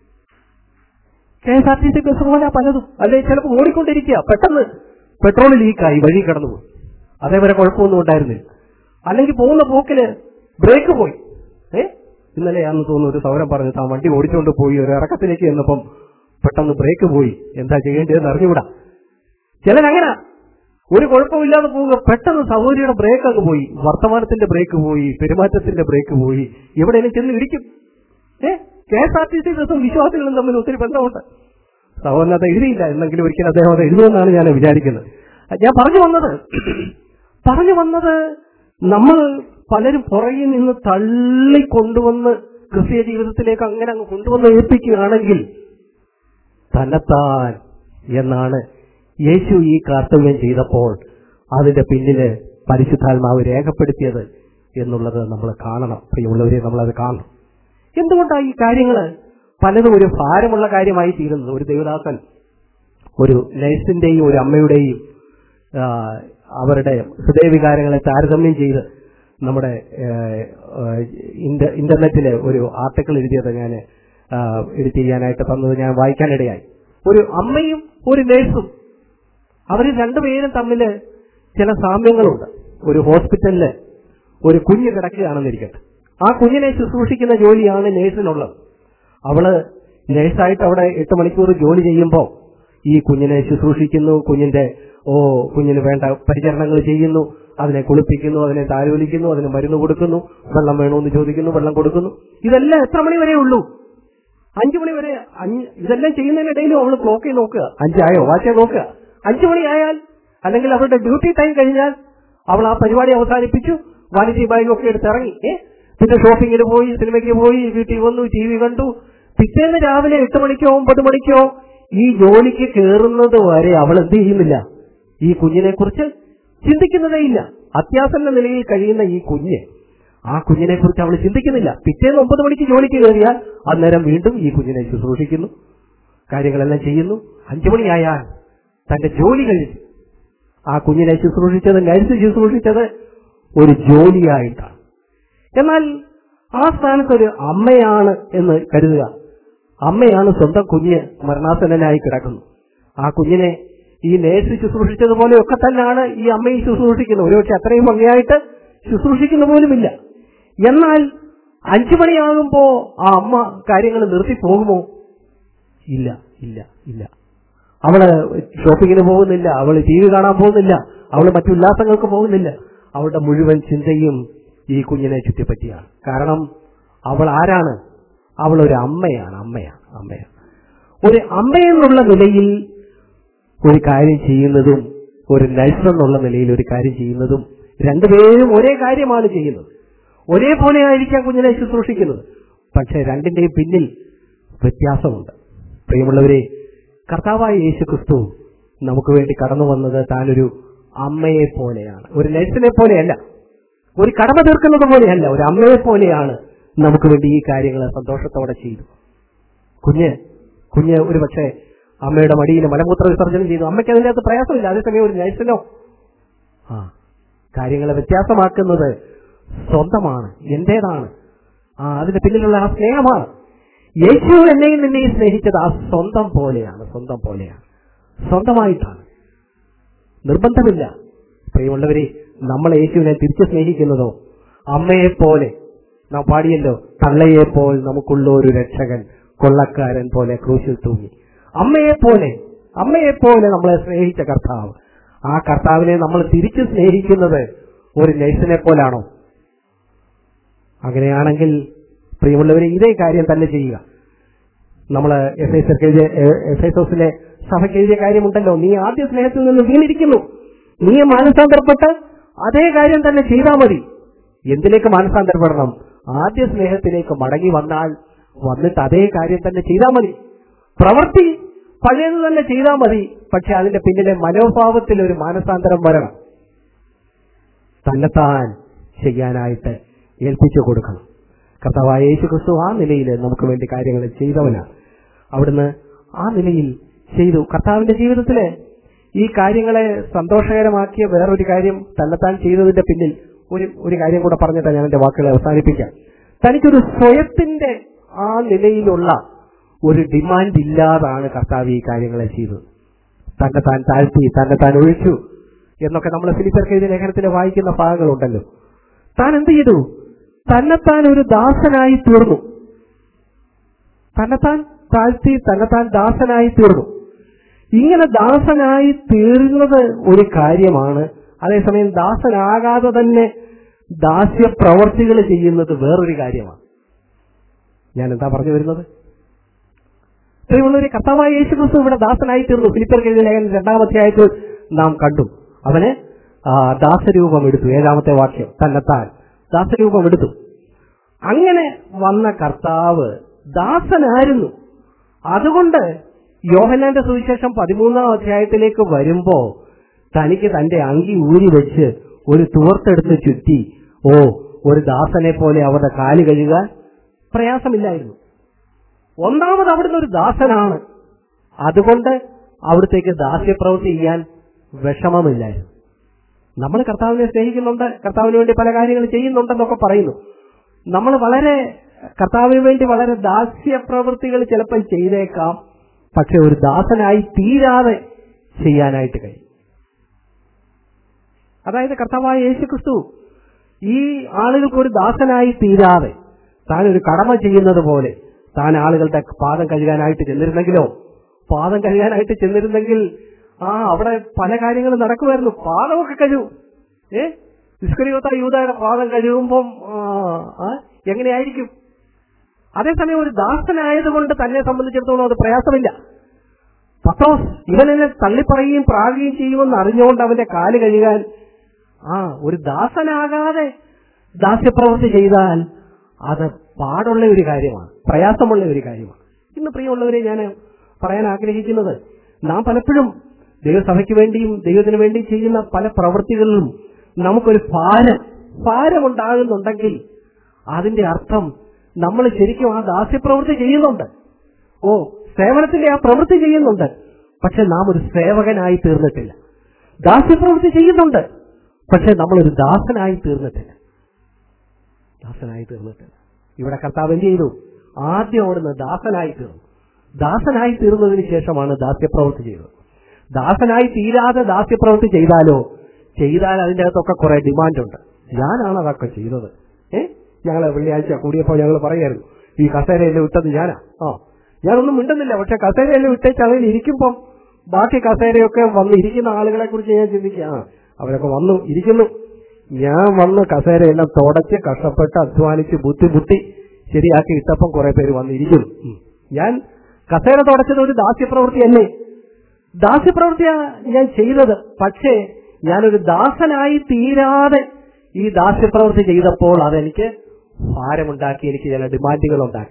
K S R T C bus പോലെ പലതും അല്ലെ ചിലപ്പോൾ ഓടിക്കൊണ്ടിരിക്കുക പെട്ടെന്ന് പെട്രോൾ ലീക്കായി വഴി കടന്നു പോയി അതേവരെ കുഴപ്പമൊന്നും ഉണ്ടായിരുന്നില്ല അല്ലെങ്കിൽ പോകുന്ന പോക്കില് ബ്രേക്ക് പോയി ഏ ഇന്നലെ ആണെന്ന് തോന്നുന്നു ഒരു സൗരം പറഞ്ഞു താൻ വണ്ടി ഓടിച്ചുകൊണ്ട് പോയി ഒരു ഇറക്കത്തിലേക്ക് ചെന്നപ്പം പെട്ടെന്ന് ബ്രേക്ക് പോയി എന്താ ചെയ്യേണ്ടതെന്ന് അറിഞ്ഞുകൂടാ ചിലരങ്ങനെ ഒരു കുഴപ്പമില്ലാതെ പോവുക പെട്ടെന്ന് സഹോദരിയുടെ ബ്രേക്ക് അങ്ങ് പോയി വർത്തമാനത്തിന്റെ ബ്രേക്ക് പോയി പെരുമാറ്റത്തിന്റെ ബ്രേക്ക് പോയി എവിടെയെങ്കിലും ചെന്ന് ഇടിക്കും ഏ K S R T C ബസ്സും വിശ്വാസികളും തമ്മിൽ ഒത്തിരി ബന്ധമുണ്ട് സഹോദരൻ അത് എഴുതിയില്ല എന്നെങ്കിലും ഒരിക്കലും അദ്ദേഹം അത് എഴുതുമെന്നാണ് ഞാൻ വിചാരിക്കുന്നത് ഞാൻ പറഞ്ഞു വന്നത് പറഞ്ഞു വന്നത് നമ്മൾ പലരും പുറകിൽ നിന്ന് തള്ളി കൊണ്ടുവന്ന് ക്രിസ്തീയ ജീവിതത്തിലേക്ക് അങ്ങനെ അങ്ങ് കൊണ്ടുവന്ന് ഏൽപ്പിക്കുകയാണെങ്കിൽ തന്നെത്താൻ എന്നാണ് യേശു ഈ കർത്തവ്യം ചെയ്തപ്പോൾ അതിന്റെ പിന്നില് പരിശുദ്ധാത്മാവ് രേഖപ്പെടുത്തിയത് എന്നുള്ളത് നമ്മൾ കാണണം പ്രിയമുള്ളവരെ നമ്മളത് കാണണം എന്തുകൊണ്ടാണ് ഈ കാര്യങ്ങൾ പലതും ഒരു ഭാരമുള്ള കാര്യമായി തീരുന്നത് ഒരു ദേവദാസൻ ഒരു നഴ്സിന്റെയും ഒരു അമ്മയുടെയും ആ, അവരുടെ ഹൃദയവികാരങ്ങളെ താരതമ്യം ചെയ്ത് നമ്മുടെ ആ, ആ, ഇന്റ- ഇന്റർനെറ്റിലെ ഒരു ആർട്ടിക്കിൾ എഴുതിയത് ഞാൻ എഡിറ്റ് ചെയ്യാനായിട്ട് തന്നത് ഞാൻ വായിക്കാനിടയായി ഒരു അമ്മയും ഒരു നേഴ്സും അവർ രണ്ടുപേരും തമ്മിൽ ചില സാമ്യങ്ങളുണ്ട് ഒരു ഹോസ്പിറ്റലില് ഒരു കുഞ്ഞ് കിടക്കുകയാണെന്നിരിക്കട്ടെ ആ കുഞ്ഞിനെ ശുശ്രൂഷിക്കുന്ന ജോലിയാണ് നേഴ്സിനുള്ളത് അവള് നേഴ്സായിട്ട് അവിടെ എട്ട് മണിക്കൂർ ജോലി ചെയ്യുമ്പോൾ ഈ കുഞ്ഞിനെ ശുശ്രൂഷിക്കുന്നു കുഞ്ഞിന്റെ ഓ കുഞ്ഞിന് വേണ്ട പരിചരണങ്ങൾ ചെയ്യുന്നു അതിനെ കുളിപ്പിക്കുന്നു അതിനെ താലോലിക്കുന്നു അതിന് മരുന്ന് കൊടുക്കുന്നു വെള്ളം വേണമെന്ന് ചോദിക്കുന്നു വെള്ളം കൊടുക്കുന്നു ഇതെല്ലാം എത്ര മണി വരെ ഉള്ളൂ അഞ്ചു മണി വരെ അഞ്ച്- ഇതെല്ലാം ചെയ്യുന്നതിനിടയിലും അവൾ ക്ലോക്കിൽ നോക്കുക അഞ്ചായോ വാച്ചേ നോക്കുക അഞ്ചു മണിയായാൽ അല്ലെങ്കിൽ അവരുടെ ഡ്യൂട്ടി ടൈം കഴിഞ്ഞാൽ അവൾ ആ പരിപാടി അവസാനിപ്പിച്ചു വാനിറ്റി ബാഗ് ഒക്കെ എടുത്ത് ഇറങ്ങി ഏ പിന്നെ ഷോപ്പിങ്ങിന് പോയി സിനിമയ്ക്ക് പോയി വീട്ടിൽ വന്നു ടി വി കണ്ടു പിറ്റേന്ന് രാവിലെ എട്ട് മണിക്കോ ഒമ്പത് മണിക്കോ ഈ ജോലിക്ക് കയറുന്നത് വരെ അവൾ എന്ത് ചെയ്യുന്നില്ല ഈ കുഞ്ഞിനെ കുറിച്ച് ചിന്തിക്കുന്നതേ ഇല്ല അത്യാസന്ന നിലയിൽ കഴിയുന്ന ഈ കുഞ്ഞ് ആ കുഞ്ഞിനെ കുറിച്ച് അവൾ ചിന്തിക്കുന്നില്ല പിറ്റേന്ന് ഒമ്പത് മണിക്ക് ജോലിക്ക് കയറിയാൽ അന്നേരം വീണ്ടും ഈ കുഞ്ഞിനെ ശുശ്രൂഷിക്കുന്നു കാര്യങ്ങളെല്ലാം ചെയ്യുന്നു അഞ്ചു മണിയായാൽ തന്റെ ജോലി കഴിഞ്ഞു ആ കുഞ്ഞിനെ ശുശ്രൂഷിച്ചത് നഴ്സ് ശുശ്രൂഷിച്ചത് ഒരു ജോലിയായിട്ടാണ് എന്നാൽ ആ സ്ഥാനത്ത് ഒരു അമ്മയാണ് എന്ന് കരുതുക അമ്മയാണ് സ്വന്തം കുഞ്ഞ് മരണാസന്നനായി കിടക്കുന്നു ആ കുഞ്ഞിനെ ഈ നേഴ്സ് ശുശ്രൂഷിച്ചതുപോലെയൊക്കെ തന്നെയാണ് ഈ അമ്മയെ ശുശ്രൂഷിക്കുന്നത് ഒരുപക്ഷെ അത്രയും ഭംഗിയായിട്ട് ശുശ്രൂഷിക്കുന്ന പോലുമില്ല എന്നാൽ അഞ്ചു മണിയാകുമ്പോ ആ അമ്മ കാര്യങ്ങൾ നിർത്തി പോകുമോ ഇല്ല ഇല്ല ഇല്ല അവള് ഷോപ്പിങ്ങിന് പോകുന്നില്ല അവള് ടി വി കാണാൻ പോകുന്നില്ല അവള് മറ്റു ഉല്ലാസങ്ങൾക്ക് പോകുന്നില്ല അവളുടെ മുഴുവൻ ചിന്തയും ഈ കുഞ്ഞിനെ ചുറ്റിപ്പറ്റിയാണ് കാരണം അവൾ ആരാണ് അവൾ ഒരു അമ്മയാണ് അമ്മയാണ് അമ്മയാണ് ഒരു അമ്മയെന്നുള്ള നിലയിൽ ഒരു കാര്യം ചെയ്യുന്നതും ഒരു നഴ്സ് എന്നുള്ള നിലയിൽ ഒരു കാര്യം ചെയ്യുന്നതും രണ്ടുപേരും ഒരേ കാര്യമാണ് ചെയ്യുന്നത് ഒരേപോലെ ആയിരിക്കാം കുഞ്ഞിനെ ശുശ്രൂഷിക്കുന്നത് പക്ഷെ രണ്ടിന്റെയും പിന്നിൽ വ്യത്യാസമുണ്ട് പ്രിയമുള്ളവരെ കർത്താവായ യേശു ക്രിസ്തു നമുക്ക് വേണ്ടി കടന്നു വന്നത് താനൊരു അമ്മയെ പോലെയാണ് ഒരു നഴ്സിനെ പോലെയല്ല ഒരു കടമ തീർക്കുന്നത് പോലെയല്ല ഒരു അമ്മയെ പോലെയാണ് നമുക്ക് വേണ്ടി ഈ കാര്യങ്ങൾ സന്തോഷത്തോടെ ചെയ്തു കുഞ്ഞ് കുഞ്ഞ് ഒരു പക്ഷേ അമ്മയുടെ മടിയിൽ മലമൂത്ര വിസർജനം ചെയ്തു അമ്മയ്ക്ക് അതിൻ്റെ അകത്ത് പ്രയാസമില്ല അതേസമയം ഒരു നഴ്സിനോ ആ കാര്യങ്ങളെ വ്യത്യാസമാക്കുന്നത് സ്വന്തമാണ് എന്റേതാണ് ആ അതിന്റെ പിന്നിലുള്ള ആ സ്നേഹമാണ് യേശു എന്നെയും നിന്നെയും സ്നേഹിച്ചത് ആ സ്വന്തം പോലെയാണ് സ്വന്തം പോലെയാണ് സ്വന്തമായിട്ടാണ് നിർബന്ധമില്ല പ്രിയമുള്ളവരെ നമ്മൾ യേശുവിനെ തിരിച്ചു സ്നേഹിക്കുന്നതോ അമ്മയെ പോലെ നാം പാടിയല്ലോ തള്ളയെ പോൽ നമുക്കുള്ള ഒരു രക്ഷകൻ കൊള്ളക്കാരൻ പോലെ ക്രൂശിൽ തൂങ്ങി അമ്മയെ പോലെ അമ്മയെ പോലെ നമ്മളെ സ്നേഹിച്ച കർത്താവ് ആ കർത്താവിനെ നമ്മൾ തിരിച്ചു സ്നേഹിക്കുന്നത് ഒരു നഴ്സിനെ പോലാണോ അങ്ങനെയാണെങ്കിൽ പ്രിയമുള്ളവരെ ഇതേ കാര്യം തന്നെ ചെയ്യുക നമ്മൾ എസ് ഐ എസ് ഐ സോസിലെ സഭയ്ക്ക് എഴുതിയ കാര്യമുണ്ടല്ലോ നീ ആദ്യ സ്നേഹത്തിൽ നിന്ന് വീണിരിക്കുന്നു നീ മാനസാന്തരപ്പെട്ട് അതേ കാര്യം തന്നെ ചെയ്താൽ മതി എന്തിലേക്ക് മാനസാന്തരപ്പെടണം ആദ്യ സ്നേഹത്തിലേക്ക് മടങ്ങി വന്നാൽ വന്നിട്ട് അതേ കാര്യം തന്നെ ചെയ്താൽ മതി പ്രവൃത്തി പഴയത് തന്നെ ചെയ്താൽ മതി പക്ഷെ അതിന്റെ പിന്നിലെ മനോഭാവത്തിൽ ഒരു മാനസാന്തരം വരണം തന്നെത്താൻ ചെയ്യാനായിട്ട് ഏൽപ്പിച്ചു കൊടുക്കണം കർത്താവായ യേശു ക്രിസ്തു ആ നിലയിൽ നമുക്ക് വേണ്ടി കാര്യങ്ങൾ ചെയ്തവനാണ് അവിടുന്ന് ആ നിലയിൽ ചെയ്തു കർത്താവിന്റെ ജീവിതത്തില് ഈ കാര്യങ്ങളെ സന്തോഷകരമാക്കിയ വേറൊരു കാര്യം തന്നെത്താൻ ചെയ്തതിന്റെ പിന്നിൽ ഒരു ഒരു കാര്യം കൂടെ പറഞ്ഞിട്ട് ഞാൻ എന്റെ വാക്കുകളെ അവസാനിപ്പിക്കാം തനിക്കൊരു സ്വയത്തിന്റെ ആ നിലയിലുള്ള ഒരു ഡിമാൻഡ് ഇല്ലാതാണ് കർത്താവ് ഈ കാര്യങ്ങളെ ചെയ്തത് തന്നെ താൻ താഴ്ത്തി തന്നെ താൻ ഒഴിച്ചു എന്നൊക്കെ നമ്മൾ ഫിലിപ്പർക്ക് എഴുതിയ ലേഖനത്തിൽ വായിക്കുന്ന ഭാഗങ്ങളുണ്ടല്ലോ താൻ എന്ത് ചെയ്തു തന്നെത്താൻ ഒരു ദാസനായി തീർന്നു തന്നെത്താൻ താഴ്ത്തി തന്നെത്താൻ ദാസനായി തീർന്നു ഇങ്ങനെ ദാസനായി തീർന്നത് ഒരു കാര്യമാണ് അതേസമയം ദാസനാകാതെ തന്നെ ദാസ്യ പ്രവർത്തികൾ ചെയ്യുന്നത് വേറൊരു കാര്യമാണ് ഞാൻ എന്താ പറഞ്ഞു വരുന്നത് പ്രിയമുള്ളവരെ കർത്താവായ യേശു ക്രിസ്തു ഇവിടെ ദാസനായി തീർന്നു ഫിലിപ്പർക്ക് എഴുതിയ ലേഖനം രണ്ടാമധ്യായത്തിൽ നാം കണ്ടു അവന് ആ, ദാസരൂപം എടുത്തു ഏഴാമത്തെ വാക്യം തന്നെത്താൻ ദാസരൂപം എടുത്തു അങ്ങനെ വന്ന കർത്താവ് ദാസനായിരുന്നു അതുകൊണ്ട് യോഹന്നാന്റെ സുവിശേഷം പതിമൂന്നാം അധ്യായത്തിലേക്ക് വരുമ്പോ തനിക്ക് തന്റെ അങ്കി ഊരി വെച്ച് ഒരു തുവർത്തെടുത്ത് ചുറ്റി ഓ ഒരു ദാസനെ പോലെ അവരുടെ കാല് കഴുകാൻ പ്രയാസമില്ലായിരുന്നു ഒന്നാമത് അവിടുന്ന് ഒരു ദാസനാണ് അതുകൊണ്ട് അവിടത്തേക്ക് ദാസ്യപ്രവൃത്തി ചെയ്യാൻ വിഷമമില്ലായിരുന്നു നമ്മൾ കർത്താവിനെ സ്നേഹിക്കുന്നുണ്ട് കർത്താവിന് വേണ്ടി പല കാര്യങ്ങൾ ചെയ്യുന്നുണ്ടെന്നൊക്കെ പറയുന്നു നമ്മൾ വളരെ കർത്താവിന് വേണ്ടി വളരെ ദാസ്യപ്രവൃത്തികൾ ചിലപ്പോൾ ചെയ്തേക്കാം പക്ഷെ ഒരു ദാസനായി തീരാതെ ചെയ്യാനായിട്ട് കഴിയും അതായത് കർത്താവായ യേശു ക്രിസ്തു ഈ ആളുകൾക്ക് ഒരു ദാസനായി തീരാതെ താൻ ഒരു കടമ ചെയ്യുന്നത് പോലെ താൻ ആളുകളുടെ പാദം കഴുകാനായിട്ട് ചെന്നിരുന്നെങ്കിലോ പാദം കഴുകാനായിട്ട് ചെന്നിരുന്നെങ്കിൽ ആ അവിടെ പല കാര്യങ്ങളും നടക്കുമായിരുന്നു പാദമൊക്കെ കഴുകും ഏ നിഷ്കരിയോത്ത യൂതയുടെ പാദം കഴുകുമ്പം ആ, ആ, എങ്ങനെയായിരിക്കും അതേസമയം ഒരു ദാസനായതുകൊണ്ട് തന്നെ സംബന്ധിച്ചിടത്തോളം അത് പ്രയാസമില്ല പത്രോസ് ഇവൻ എന്നെ തള്ളിപ്പറയുകയും പ്രാകുകയും ചെയ്യുമെന്ന് അറിഞ്ഞുകൊണ്ട് അവന്റെ കാല് കഴുകാൻ ആ ഒരു ദാസനാകാതെ ദാസ്യപ്രവൃത്തി ചെയ്താൽ അത് പാടുള്ള ഒരു കാര്യമാണ് പ്രയാസമുള്ള ഒരു കാര്യമാണ് ഇന്ന് പ്രിയമുള്ളവരെ ഞാൻ പറയാൻ ആഗ്രഹിക്കുന്നത് നാം പലപ്പോഴും ദൈവസഭയ്ക്ക് വേണ്ടിയും ദൈവത്തിന് വേണ്ടി ചെയ്യുന്ന പല പ്രവൃത്തികളിലും നമുക്കൊരു ഭാരം ഭാരമുണ്ടാകുന്നുണ്ടെങ്കിൽ അതിന്റെ അർത്ഥം നമ്മൾ ശരിക്കും ആ ദാസ്യപ്രവൃത്തി ചെയ്യുന്നുണ്ട് ഓ സേവനത്തിന്റെ ആ പ്രവൃത്തി ചെയ്യുന്നുണ്ട് പക്ഷെ നാം ഒരു സേവകനായി തീർന്നിട്ടില്ല ദാസ്യപ്രവൃത്തി ചെയ്യുന്നുണ്ട് പക്ഷെ നമ്മളൊരു ദാസനായി തീർന്നിട്ടില്ല ദാസനായി തീർന്നിട്ടില്ല ഇവിടെ കർത്താവ് എന്ത് ചെയ്തു ആദ്യം അവിടുന്ന് ദാസനായി തീർന്നു ദാസനായി തീർന്നതിന് ശേഷമാണ് ദാസ്യപ്രവൃത്തി ചെയ്തത് ദാസനായി തീരാതെ ദാസ്യപ്രവൃത്തി ചെയ്താലോ ചെയ്താൽ അതിന്റെ അകത്തൊക്കെ കുറെ ഡിമാൻഡ് ഉണ്ട് ഞാനാണ് അതൊക്കെ ചെയ്തത് ഏ ഞങ്ങളെ വെള്ളിയാഴ്ച കൂടിയപ്പോൾ ഞങ്ങൾ പറയായിരുന്നു ഈ കസേരയിൽ വിട്ടത് ഞാനാ ആ ഞാനൊന്നും മിണ്ടുന്നില്ല പക്ഷെ കസേരയിൽ വിട്ടേച്ച് അതിൽ ഇരിക്കുമ്പം ബാക്കി കസേരയൊക്കെ വന്ന് ഇരിക്കുന്ന ആളുകളെ കുറിച്ച് ഞാൻ ചിന്തിക്കുക ആ അവരൊക്കെ വന്നു ഇരിക്കുന്നു ഞാൻ വന്ന് കസേരയെല്ലാം തുടച്ച് കഷ്ടപ്പെട്ട് അധ്വാനിച്ച് ബുദ്ധിമുട്ടി ശരിയാക്കി ഇട്ടപ്പം കുറെ പേര് വന്നിരിക്കുന്നു ഉം. ഞാൻ കസേര തുടച്ചത് ഒരു ദാസ്യപ്രവൃത്തി അല്ലേ ദാസ്യപ്രവൃത്തിയാ ഞാൻ ചെയ്തത് പക്ഷേ ഞാനൊരു ദാസനായി തീരാതെ ഈ ദാസ്യപ്രവൃത്തി ചെയ്തപ്പോൾ അതെനിക്ക് ഭാരമുണ്ടാക്കി എനിക്ക് ചില ഡിമാൻഡുകൾ ഉണ്ടാക്കി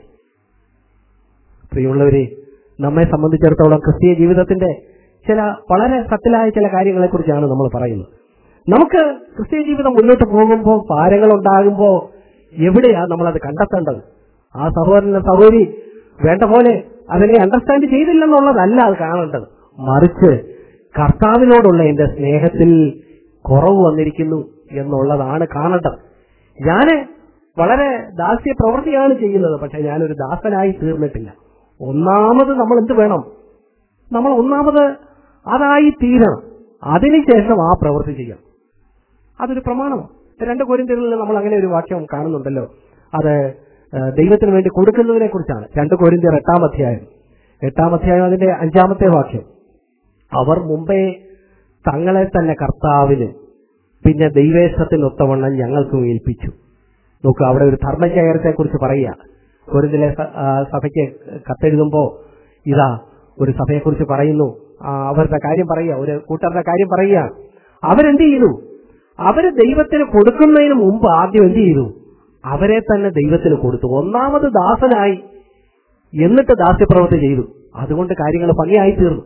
പ്രിയമുള്ളവരെ നമ്മെ സംബന്ധിച്ചിടത്തോളം ക്രിസ്തീയ ജീവിതത്തിന്റെ ചില വളരെ സത്തിലായ ചില കാര്യങ്ങളെ കുറിച്ചാണ് നമ്മൾ പറയുന്നത് നമുക്ക് ക്രിസ്തീയ ജീവിതം മുന്നോട്ട് പോകുമ്പോൾ ഭാരങ്ങൾ ഉണ്ടാകുമ്പോൾ എവിടെയാ നമ്മളത് കണ്ടെത്തേണ്ടത് ആ സഹോദരന്റെ സഹോദരി വേണ്ട പോലെ അതിനെ അണ്ടർസ്റ്റാൻഡ് ചെയ്തില്ലെന്നുള്ളതല്ല അത് കാണേണ്ടത് മറിച്ച് കർത്താവിനോടുള്ള എന്റെ സ്നേഹത്തിൽ കുറവ് വന്നിരിക്കുന്നു എന്നുള്ളതാണ് കാണേണ്ടത് ഞാന് വളരെ ദാസ്യ പ്രവൃത്തിയാണ് ചെയ്യുന്നത് പക്ഷെ ഞാനൊരു ദാസനായി തീർന്നിട്ടില്ല ഒന്നാമത് നമ്മൾ എന്ത് വേണം നമ്മൾ ഒന്നാമത് അതായി തീരണം അതിനുശേഷം ആ പ്രവൃത്തി ചെയ്യണം അതൊരു പ്രമാണമാണ് രണ്ട് കോരിന്ത്യകളിൽ നമ്മൾ അങ്ങനെ ഒരു വാക്യം കാണുന്നുണ്ടല്ലോ അത് ആ, ദൈവത്തിന് വേണ്ടി കൊടുക്കുന്നതിനെ കുറിച്ചാണ് രണ്ട് കോരിന്ത്യർ എട്ടാം അധ്യായം എട്ടാം അധ്യായം അതിന്റെ അഞ്ചാമത്തെ വാക്യം അവർ മുമ്പേ തങ്ങളെ തന്നെ കർത്താവിന് പിന്നെ ദൈവേശത്തിനൊത്തവണ്ണം ഞങ്ങൾക്കും ഏൽപ്പിച്ചു നോക്കുക അവിടെ ഒരു ധർമ്മചയനത്തെ കുറിച്ച് പറയുക കോരിന്തിലെ സ- ആ, സഭയ്ക്ക് കത്തെഴുതുമ്പോ ഇതാ ഒരു സഭയെക്കുറിച്ച് പറയുന്നു ആ, അവരുടെ കാര്യം പറയുക ഒരു കൂട്ടരുടെ കാര്യം പറയുക അവരെന്ത് ചെയ്തു അവര് ദൈവത്തിന് കൊടുക്കുന്നതിന് മുമ്പ് ആദ്യം എന്ത് ചെയ്തു അവരെ തന്നെ ദൈവത്തിന് കൊടുത്തു ഒന്നാമത് ദാസനായി എന്നിട്ട് ദാസ്യപ്രവൃത്തി ചെയ്തു അതുകൊണ്ട് കാര്യങ്ങൾ ഭംഗിയായി തീർന്നു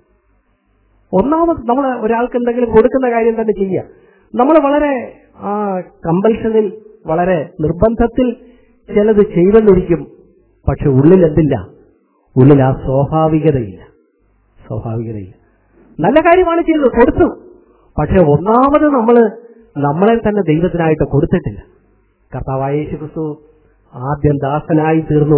ഒന്നാമത് നമ്മൾ ഒരാൾക്ക് എന്തെങ്കിലും കൊടുക്കുന്ന കാര്യം തന്നെ ചെയ്യുക നമ്മൾ വളരെ ആ കമ്പൽഷനിൽ വളരെ നിർബന്ധത്തിൽ ചിലത് ചെയ്തെന്നിരിക്കും പക്ഷെ ഉള്ളിൽ എന്തില്ല ഉള്ളിൽ ആ സ്വാഭാവികതയില്ല സ്വാഭാവികതയില്ല നല്ല കാര്യമാണ് ചെയ്തത് കൊടുത്തു പക്ഷെ ഒന്നാമത് നമ്മൾ നമ്മളെ തന്നെ ദൈവത്തിനായിട്ട് കൊടുത്തിട്ടില്ല കർത്താവായ യേശു ക്രിസ്തു ആദ്യം ദാസനായി തീർന്നു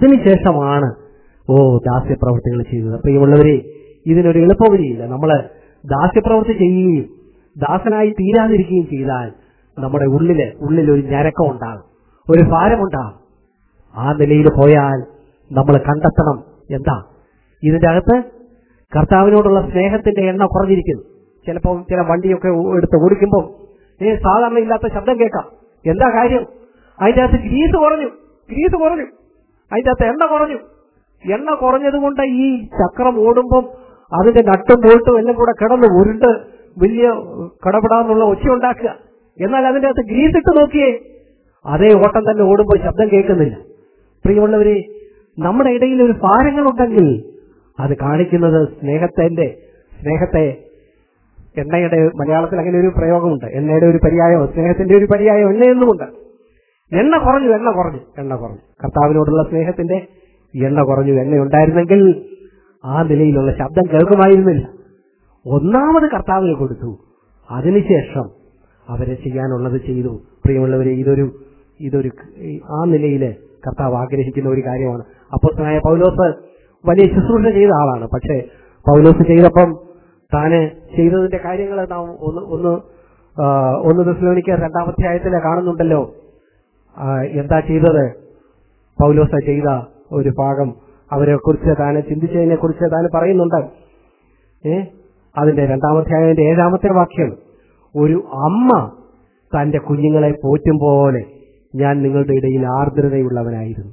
അതിനുശേഷമാണ് ഓ ദാസ്യ പ്രവൃത്തികൾ ചെയ്തത് പ്രിയമുള്ളവരെ ഇതിനൊരു എളുപ്പവഴിയില്ല നമ്മള് ദാസ്യപ്രവൃത്തി ചെയ്യുകയും ദാസനായി തീരാതിരിക്കുകയും ചെയ്താൽ നമ്മുടെ ഉള്ളില് ഉള്ളിൽ ഒരു ഞരക്കം ഉണ്ടാകും ഒരു ഭാരമുണ്ടാകും ആ നിലയിൽ പോയാൽ നമ്മൾ കണ്ടെത്തണം എന്താ ഇതിന്റെ അകത്ത് കർത്താവിനോടുള്ള സ്നേഹത്തിന്റെ എണ്ണ കുറഞ്ഞിരിക്കുന്നു ചിലപ്പോൾ ചില വണ്ടിയൊക്കെ ഓ- എടുത്ത് ഓടിക്കുമ്പോൾ ഏ സാധാരണ ഇല്ലാത്ത ശബ്ദം കേൾക്കാം എന്താ കാര്യം അതിന്റെ അകത്ത് ഗ്രീസ് കുറഞ്ഞു ഗ്രീസ് കുറഞ്ഞു അതിന്റെ അകത്ത് എണ്ണ കുറഞ്ഞു എണ്ണ കുറഞ്ഞത് കൊണ്ട് ഈ ചക്രം ഓടുമ്പം അതിന്റെ നട്ടും ബോൾട്ടും എല്ലാം കൂടെ കിടന്ന് ഉരുണ്ട് വലിയ കടപെടാന്നുള്ള ഒച്ച ഉണ്ടാക്കുക എന്നാൽ അതിന്റെ അകത്ത് ഗ്രീസ് ഇട്ട് നോക്കിയേ അതേ ഓട്ടം തന്നെ ഓടുമ്പോൾ ശബ്ദം കേൾക്കുന്നില്ല പ്രിയമുള്ളവരെ നമ്മുടെ ഇടയിൽ ഒരു ഭാരങ്ങളുണ്ടെങ്കിൽ അത് കാണിക്കുന്നത് സ്നേഹത്തിന്റെ സ്നേഹത്തെ എണ്ണയുടെ മലയാളത്തിൽ അങ്ങനെ ഒരു പ്രയോഗമുണ്ട് എണ്ണയുടെ ഒരു പര്യായമോ സ്നേഹത്തിന്റെ ഒരു പര്യായം എണ്ണയെന്നുമുണ്ട് എണ്ണ കുറഞ്ഞു എണ്ണ കുറഞ്ഞു എണ്ണ കുറഞ്ഞു കർത്താവിനോടുള്ള സ്നേഹത്തിന്റെ എണ്ണ കുറഞ്ഞു എണ്ണ ഉണ്ടായിരുന്നെങ്കിൽ ആ നിലയിലുള്ള ശബ്ദം കേൾക്കുമായിരുന്നില്ല ഒന്നാമത് കർത്താവിന് കൊടുത്തു അതിനുശേഷം അവരെ ചെയ്യാനുള്ളത് ചെയ്തു പ്രിയമുള്ളവരെ ഇതൊരു ഇതൊരു ആ നിലയില് കർത്താവ് ആഗ്രഹിക്കുന്ന ഒരു കാര്യമാണ് അപ്പോസ്തലനായ പൗലോസ് വലിയ ശുശ്രൂഷ ചെയ്ത ആളാണ് പക്ഷേ പൗലോസ് ചെയ്തപ്പം താന് ചെയ്തതിന്റെ കാര്യങ്ങൾ നാം ഒന്ന് ഒന്ന് ആ, ഒന്ന് ദശലോനിക്ക് രണ്ടാമത്തെ ആയത്തില് കാണുന്നുണ്ടല്ലോ ആ, എന്താ ചെയ്തത് പൗലോസ ചെയ്ത ഒരു ഭാഗം അവരെ കുറിച്ച് താന് ചിന്തിച്ചതിനെ കുറിച്ച് താന് പറയുന്നുണ്ട് ഏ അതിന്റെ രണ്ടാമത്തെ ആയതിന്റെ ഏഴാമത്തെ വാക്യം ഒരു അമ്മ തന്റെ കുഞ്ഞുങ്ങളെ പോറ്റും പോലെ ഞാൻ നിങ്ങളുടെ ഇടയിൽ ആർദ്രതയുള്ളവനായിരുന്നു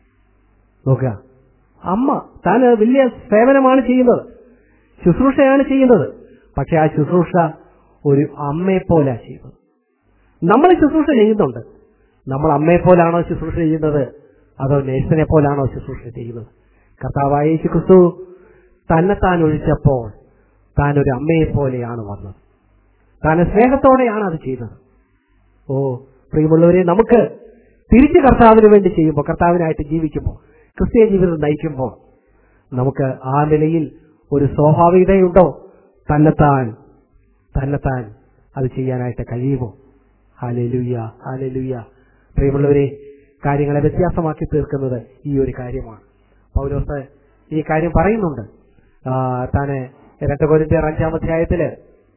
നോക്കുക അമ്മ താൻ വലിയ സേവനമാണ് ചെയ്യുന്നത് ശുശ്രൂഷയാണ് ചെയ്യുന്നത് പക്ഷെ ആ ശുശ്രൂഷ ഒരു അമ്മയെ പോലെ ചെയ്യുന്നത് നമ്മൾ ശുശ്രൂഷ ചെയ്യുന്നുണ്ട് നമ്മൾ അമ്മയെ പോലാണോ ശുശ്രൂഷ ചെയ്യുന്നത് അതോ നേഴ്സിനെ പോലാണോ ശുശ്രൂഷ ചെയ്യുന്നത് കർത്താവായ യേശു ക്രിസ്തു തന്നെത്താൻ ഒഴിച്ചപ്പോൾ താൻ ഒരു അമ്മയെ പോലെയാണ് വന്നത് താൻ സ്നേഹത്തോടെയാണ് അത് ചെയ്തത് ഓ പ്രിയമുള്ളവരെ നമുക്ക് തിരിച്ച് കർത്താവിന് വേണ്ടി ചെയ്യുമ്പോൾ കർത്താവിനായിട്ട് ജീവിക്കുമ്പോൾ ക്രിസ്തീയ ജീവിതം നയിക്കുമ്പോൾ നമുക്ക് ആ നിലയിൽ ഒരു സ്വാഭാവികതയുണ്ടോ തന്നെത്താൻ തന്നെത്താൻ അത് ചെയ്യാനായിട്ട് കഴിയുമോ ഹാലലുയ്യ ഹാലലുയ്യ പ്രിയമുള്ളവരെ കാര്യങ്ങളെ വ്യത്യാസമാക്കി തീർക്കുന്നത് ഈ ഒരു കാര്യമാണ് പൗലോസ് ഈ കാര്യം പറയുന്നുണ്ട് ആ, താന് രണ്ട് കോരിന്ത്യർ അഞ്ചാം അധ്യായത്തില്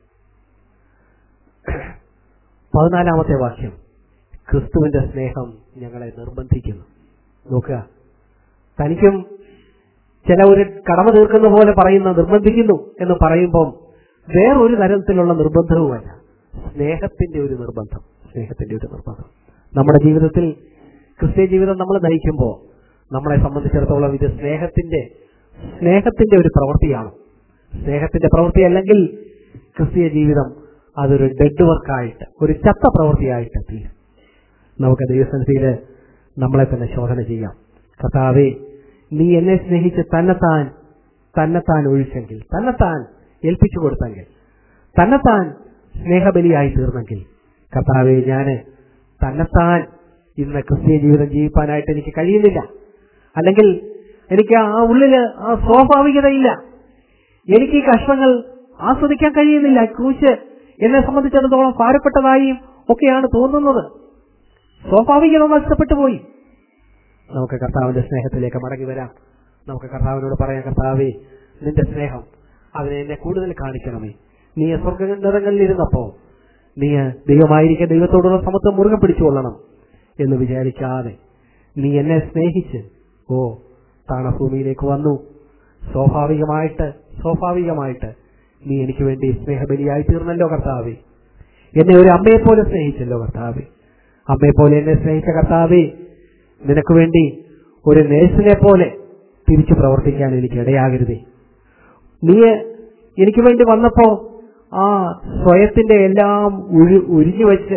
പതിനാലാമത്തെ വാക്യം ക്രിസ്തുവിന്റെ സ്നേഹം ഞങ്ങളെ നിർബന്ധിക്കുന്നു നോക്കുക തനിക്കും ചില ഒരു കടമ തീർക്കുന്ന പോലെ പറയുന്ന നിർബന്ധിക്കുന്നു എന്ന് പറയുമ്പം വേറൊരു തരത്തിലുള്ള നിർബന്ധവുമല്ല സ്നേഹത്തിന്റെ ഒരു നിർബന്ധം സ്നേഹത്തിന്റെ ഒരു നിർബന്ധം നമ്മുടെ ജീവിതത്തിൽ ക്രിസ്ത്യ ജീവിതം നമ്മൾ നയിക്കുമ്പോൾ നമ്മളെ സംബന്ധിച്ചിടത്തോളം ഇത് സ്നേഹത്തിന്റെ സ്നേഹത്തിന്റെ ഒരു പ്രവൃത്തിയാണ് സ്നേഹത്തിന്റെ പ്രവൃത്തി അല്ലെങ്കിൽ ക്രിസ്തീയ ജീവിതം അതൊരു ഡെഡ് വർക്കായിട്ട് ഒരു ചത്ത പ്രവൃത്തിയായിട്ട് തീരും നമുക്ക് ദൈവസന്നിധിയില് നമ്മളെ തന്നെ ശോധന ചെയ്യാം കർത്താവെ നീ എന്നെ സ്നേഹിച്ച് തന്നെത്താൻ തന്നെത്താൻ ഒഴിച്ചെങ്കിൽ തന്നെത്താൻ ഏൽപ്പിച്ചു കൊടുത്തെങ്കിൽ തന്നെത്താൻ സ്നേഹബലിയായി തീർന്നെങ്കിൽ കർത്താവെ ഞാന് തന്നെത്താൻ ഇന്ന് ക്രിസ്തീയ ജീവിതം ജീവിപ്പാനായിട്ട് എനിക്ക് കഴിയുന്നില്ല അല്ലെങ്കിൽ എനിക്ക് ആ ഉള്ളില് ആ സ്വാഭാവികതയില്ല എനിക്ക് ഈ കഷ്ണങ്ങൾ ആസ്വദിക്കാൻ കഴിയുന്നില്ല ക്രൂശ് എന്നെ സംബന്ധിച്ചിടത്തോളം ഭാരപ്പെട്ടതായും ഒക്കെയാണ് തോന്നുന്നത് സ്വാഭാവികത നഷ്ടപ്പെട്ടു പോയി നമുക്ക് കർത്താവിന്റെ സ്നേഹത്തിലേക്ക് മടങ്ങി വരാം നമുക്ക് കർത്താവിനോട് പറയാം കർത്താവേ നിന്റെ സ്നേഹം അതിനെ എന്നെ കൂടുതൽ കാണിക്കണമേ നീ സ്വർഗനിറങ്ങളിൽ ഇരുന്നപ്പോ നീ ദൈവമായിരിക്കെ ദൈവത്തോടുള്ള സമത്വം മുറുകെ പിടിച്ചുകൊള്ളണം എന്ന് വിചാരിക്കാതെ നീ എന്നെ സ്നേഹിച്ച് ഓ താണഭൂമിയിലേക്ക് വന്നു സ്വാഭാവികമായിട്ട് സ്വാഭാവികമായിട്ട് നീ എനിക്ക് വേണ്ടി സ്നേഹബലിയായി തീർന്നല്ലോ കർത്താവേ എന്നെ ഒരു അമ്മയെ പോലെ സ്നേഹിച്ചല്ലോ കർത്താവേ അമ്മയെ പോലെ എന്നെ സ്നേഹിച്ച കർത്താവേ നിനക്ക് വേണ്ടി ഒരു നേഴ്സിനെ പോലെ തിരിച്ചു പ്രവർത്തിക്കാൻ എനിക്ക് ഇടയാകരുതേ നീ എനിക്ക് വേണ്ടി വന്നപ്പോ ആ സ്വയത്തിന്റെ എല്ലാം ഉഴു ഉരിഞ്ഞു വെച്ച്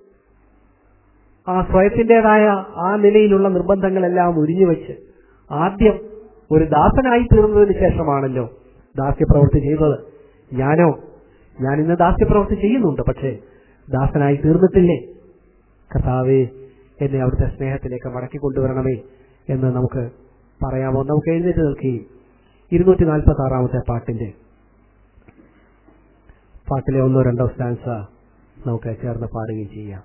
ആ സ്വയത്തിൻ്റെതായ ആ നിലയിലുള്ള നിർബന്ധങ്ങളെല്ലാം ഉരിഞ്ഞു വെച്ച് ആദ്യം ഒരു ദാസനായി തീർന്നതിന് ശേഷമാണല്ലോ ദാസ്യപ്രവൃത്തി ചെയ്തത് ഞാനോ ഞാൻ ഇന്ന് ദാസ്യപ്രവൃത്തി ചെയ്യുന്നുണ്ട് പക്ഷേ ദാസനായി തീർന്നിട്ടില്ലേ കർത്താവേ എന്നെ അവിടുത്തെ സ്നേഹത്തിലേക്ക് മടക്കി കൊണ്ടുവരണമേ എന്ന് നമുക്ക് പറയാമോ നമുക്ക് എഴുന്നേറ്റ് നിൽക്കുകയും ഇരുന്നൂറ്റി നാൽപ്പത്തി ആറാമത്തെ പാട്ടിന്റെ പാട്ടിലെ ഒന്നോ രണ്ടോ സ്റ്റാൻസ നമുക്ക് ചേർന്ന് പാടുകയും ചെയ്യാം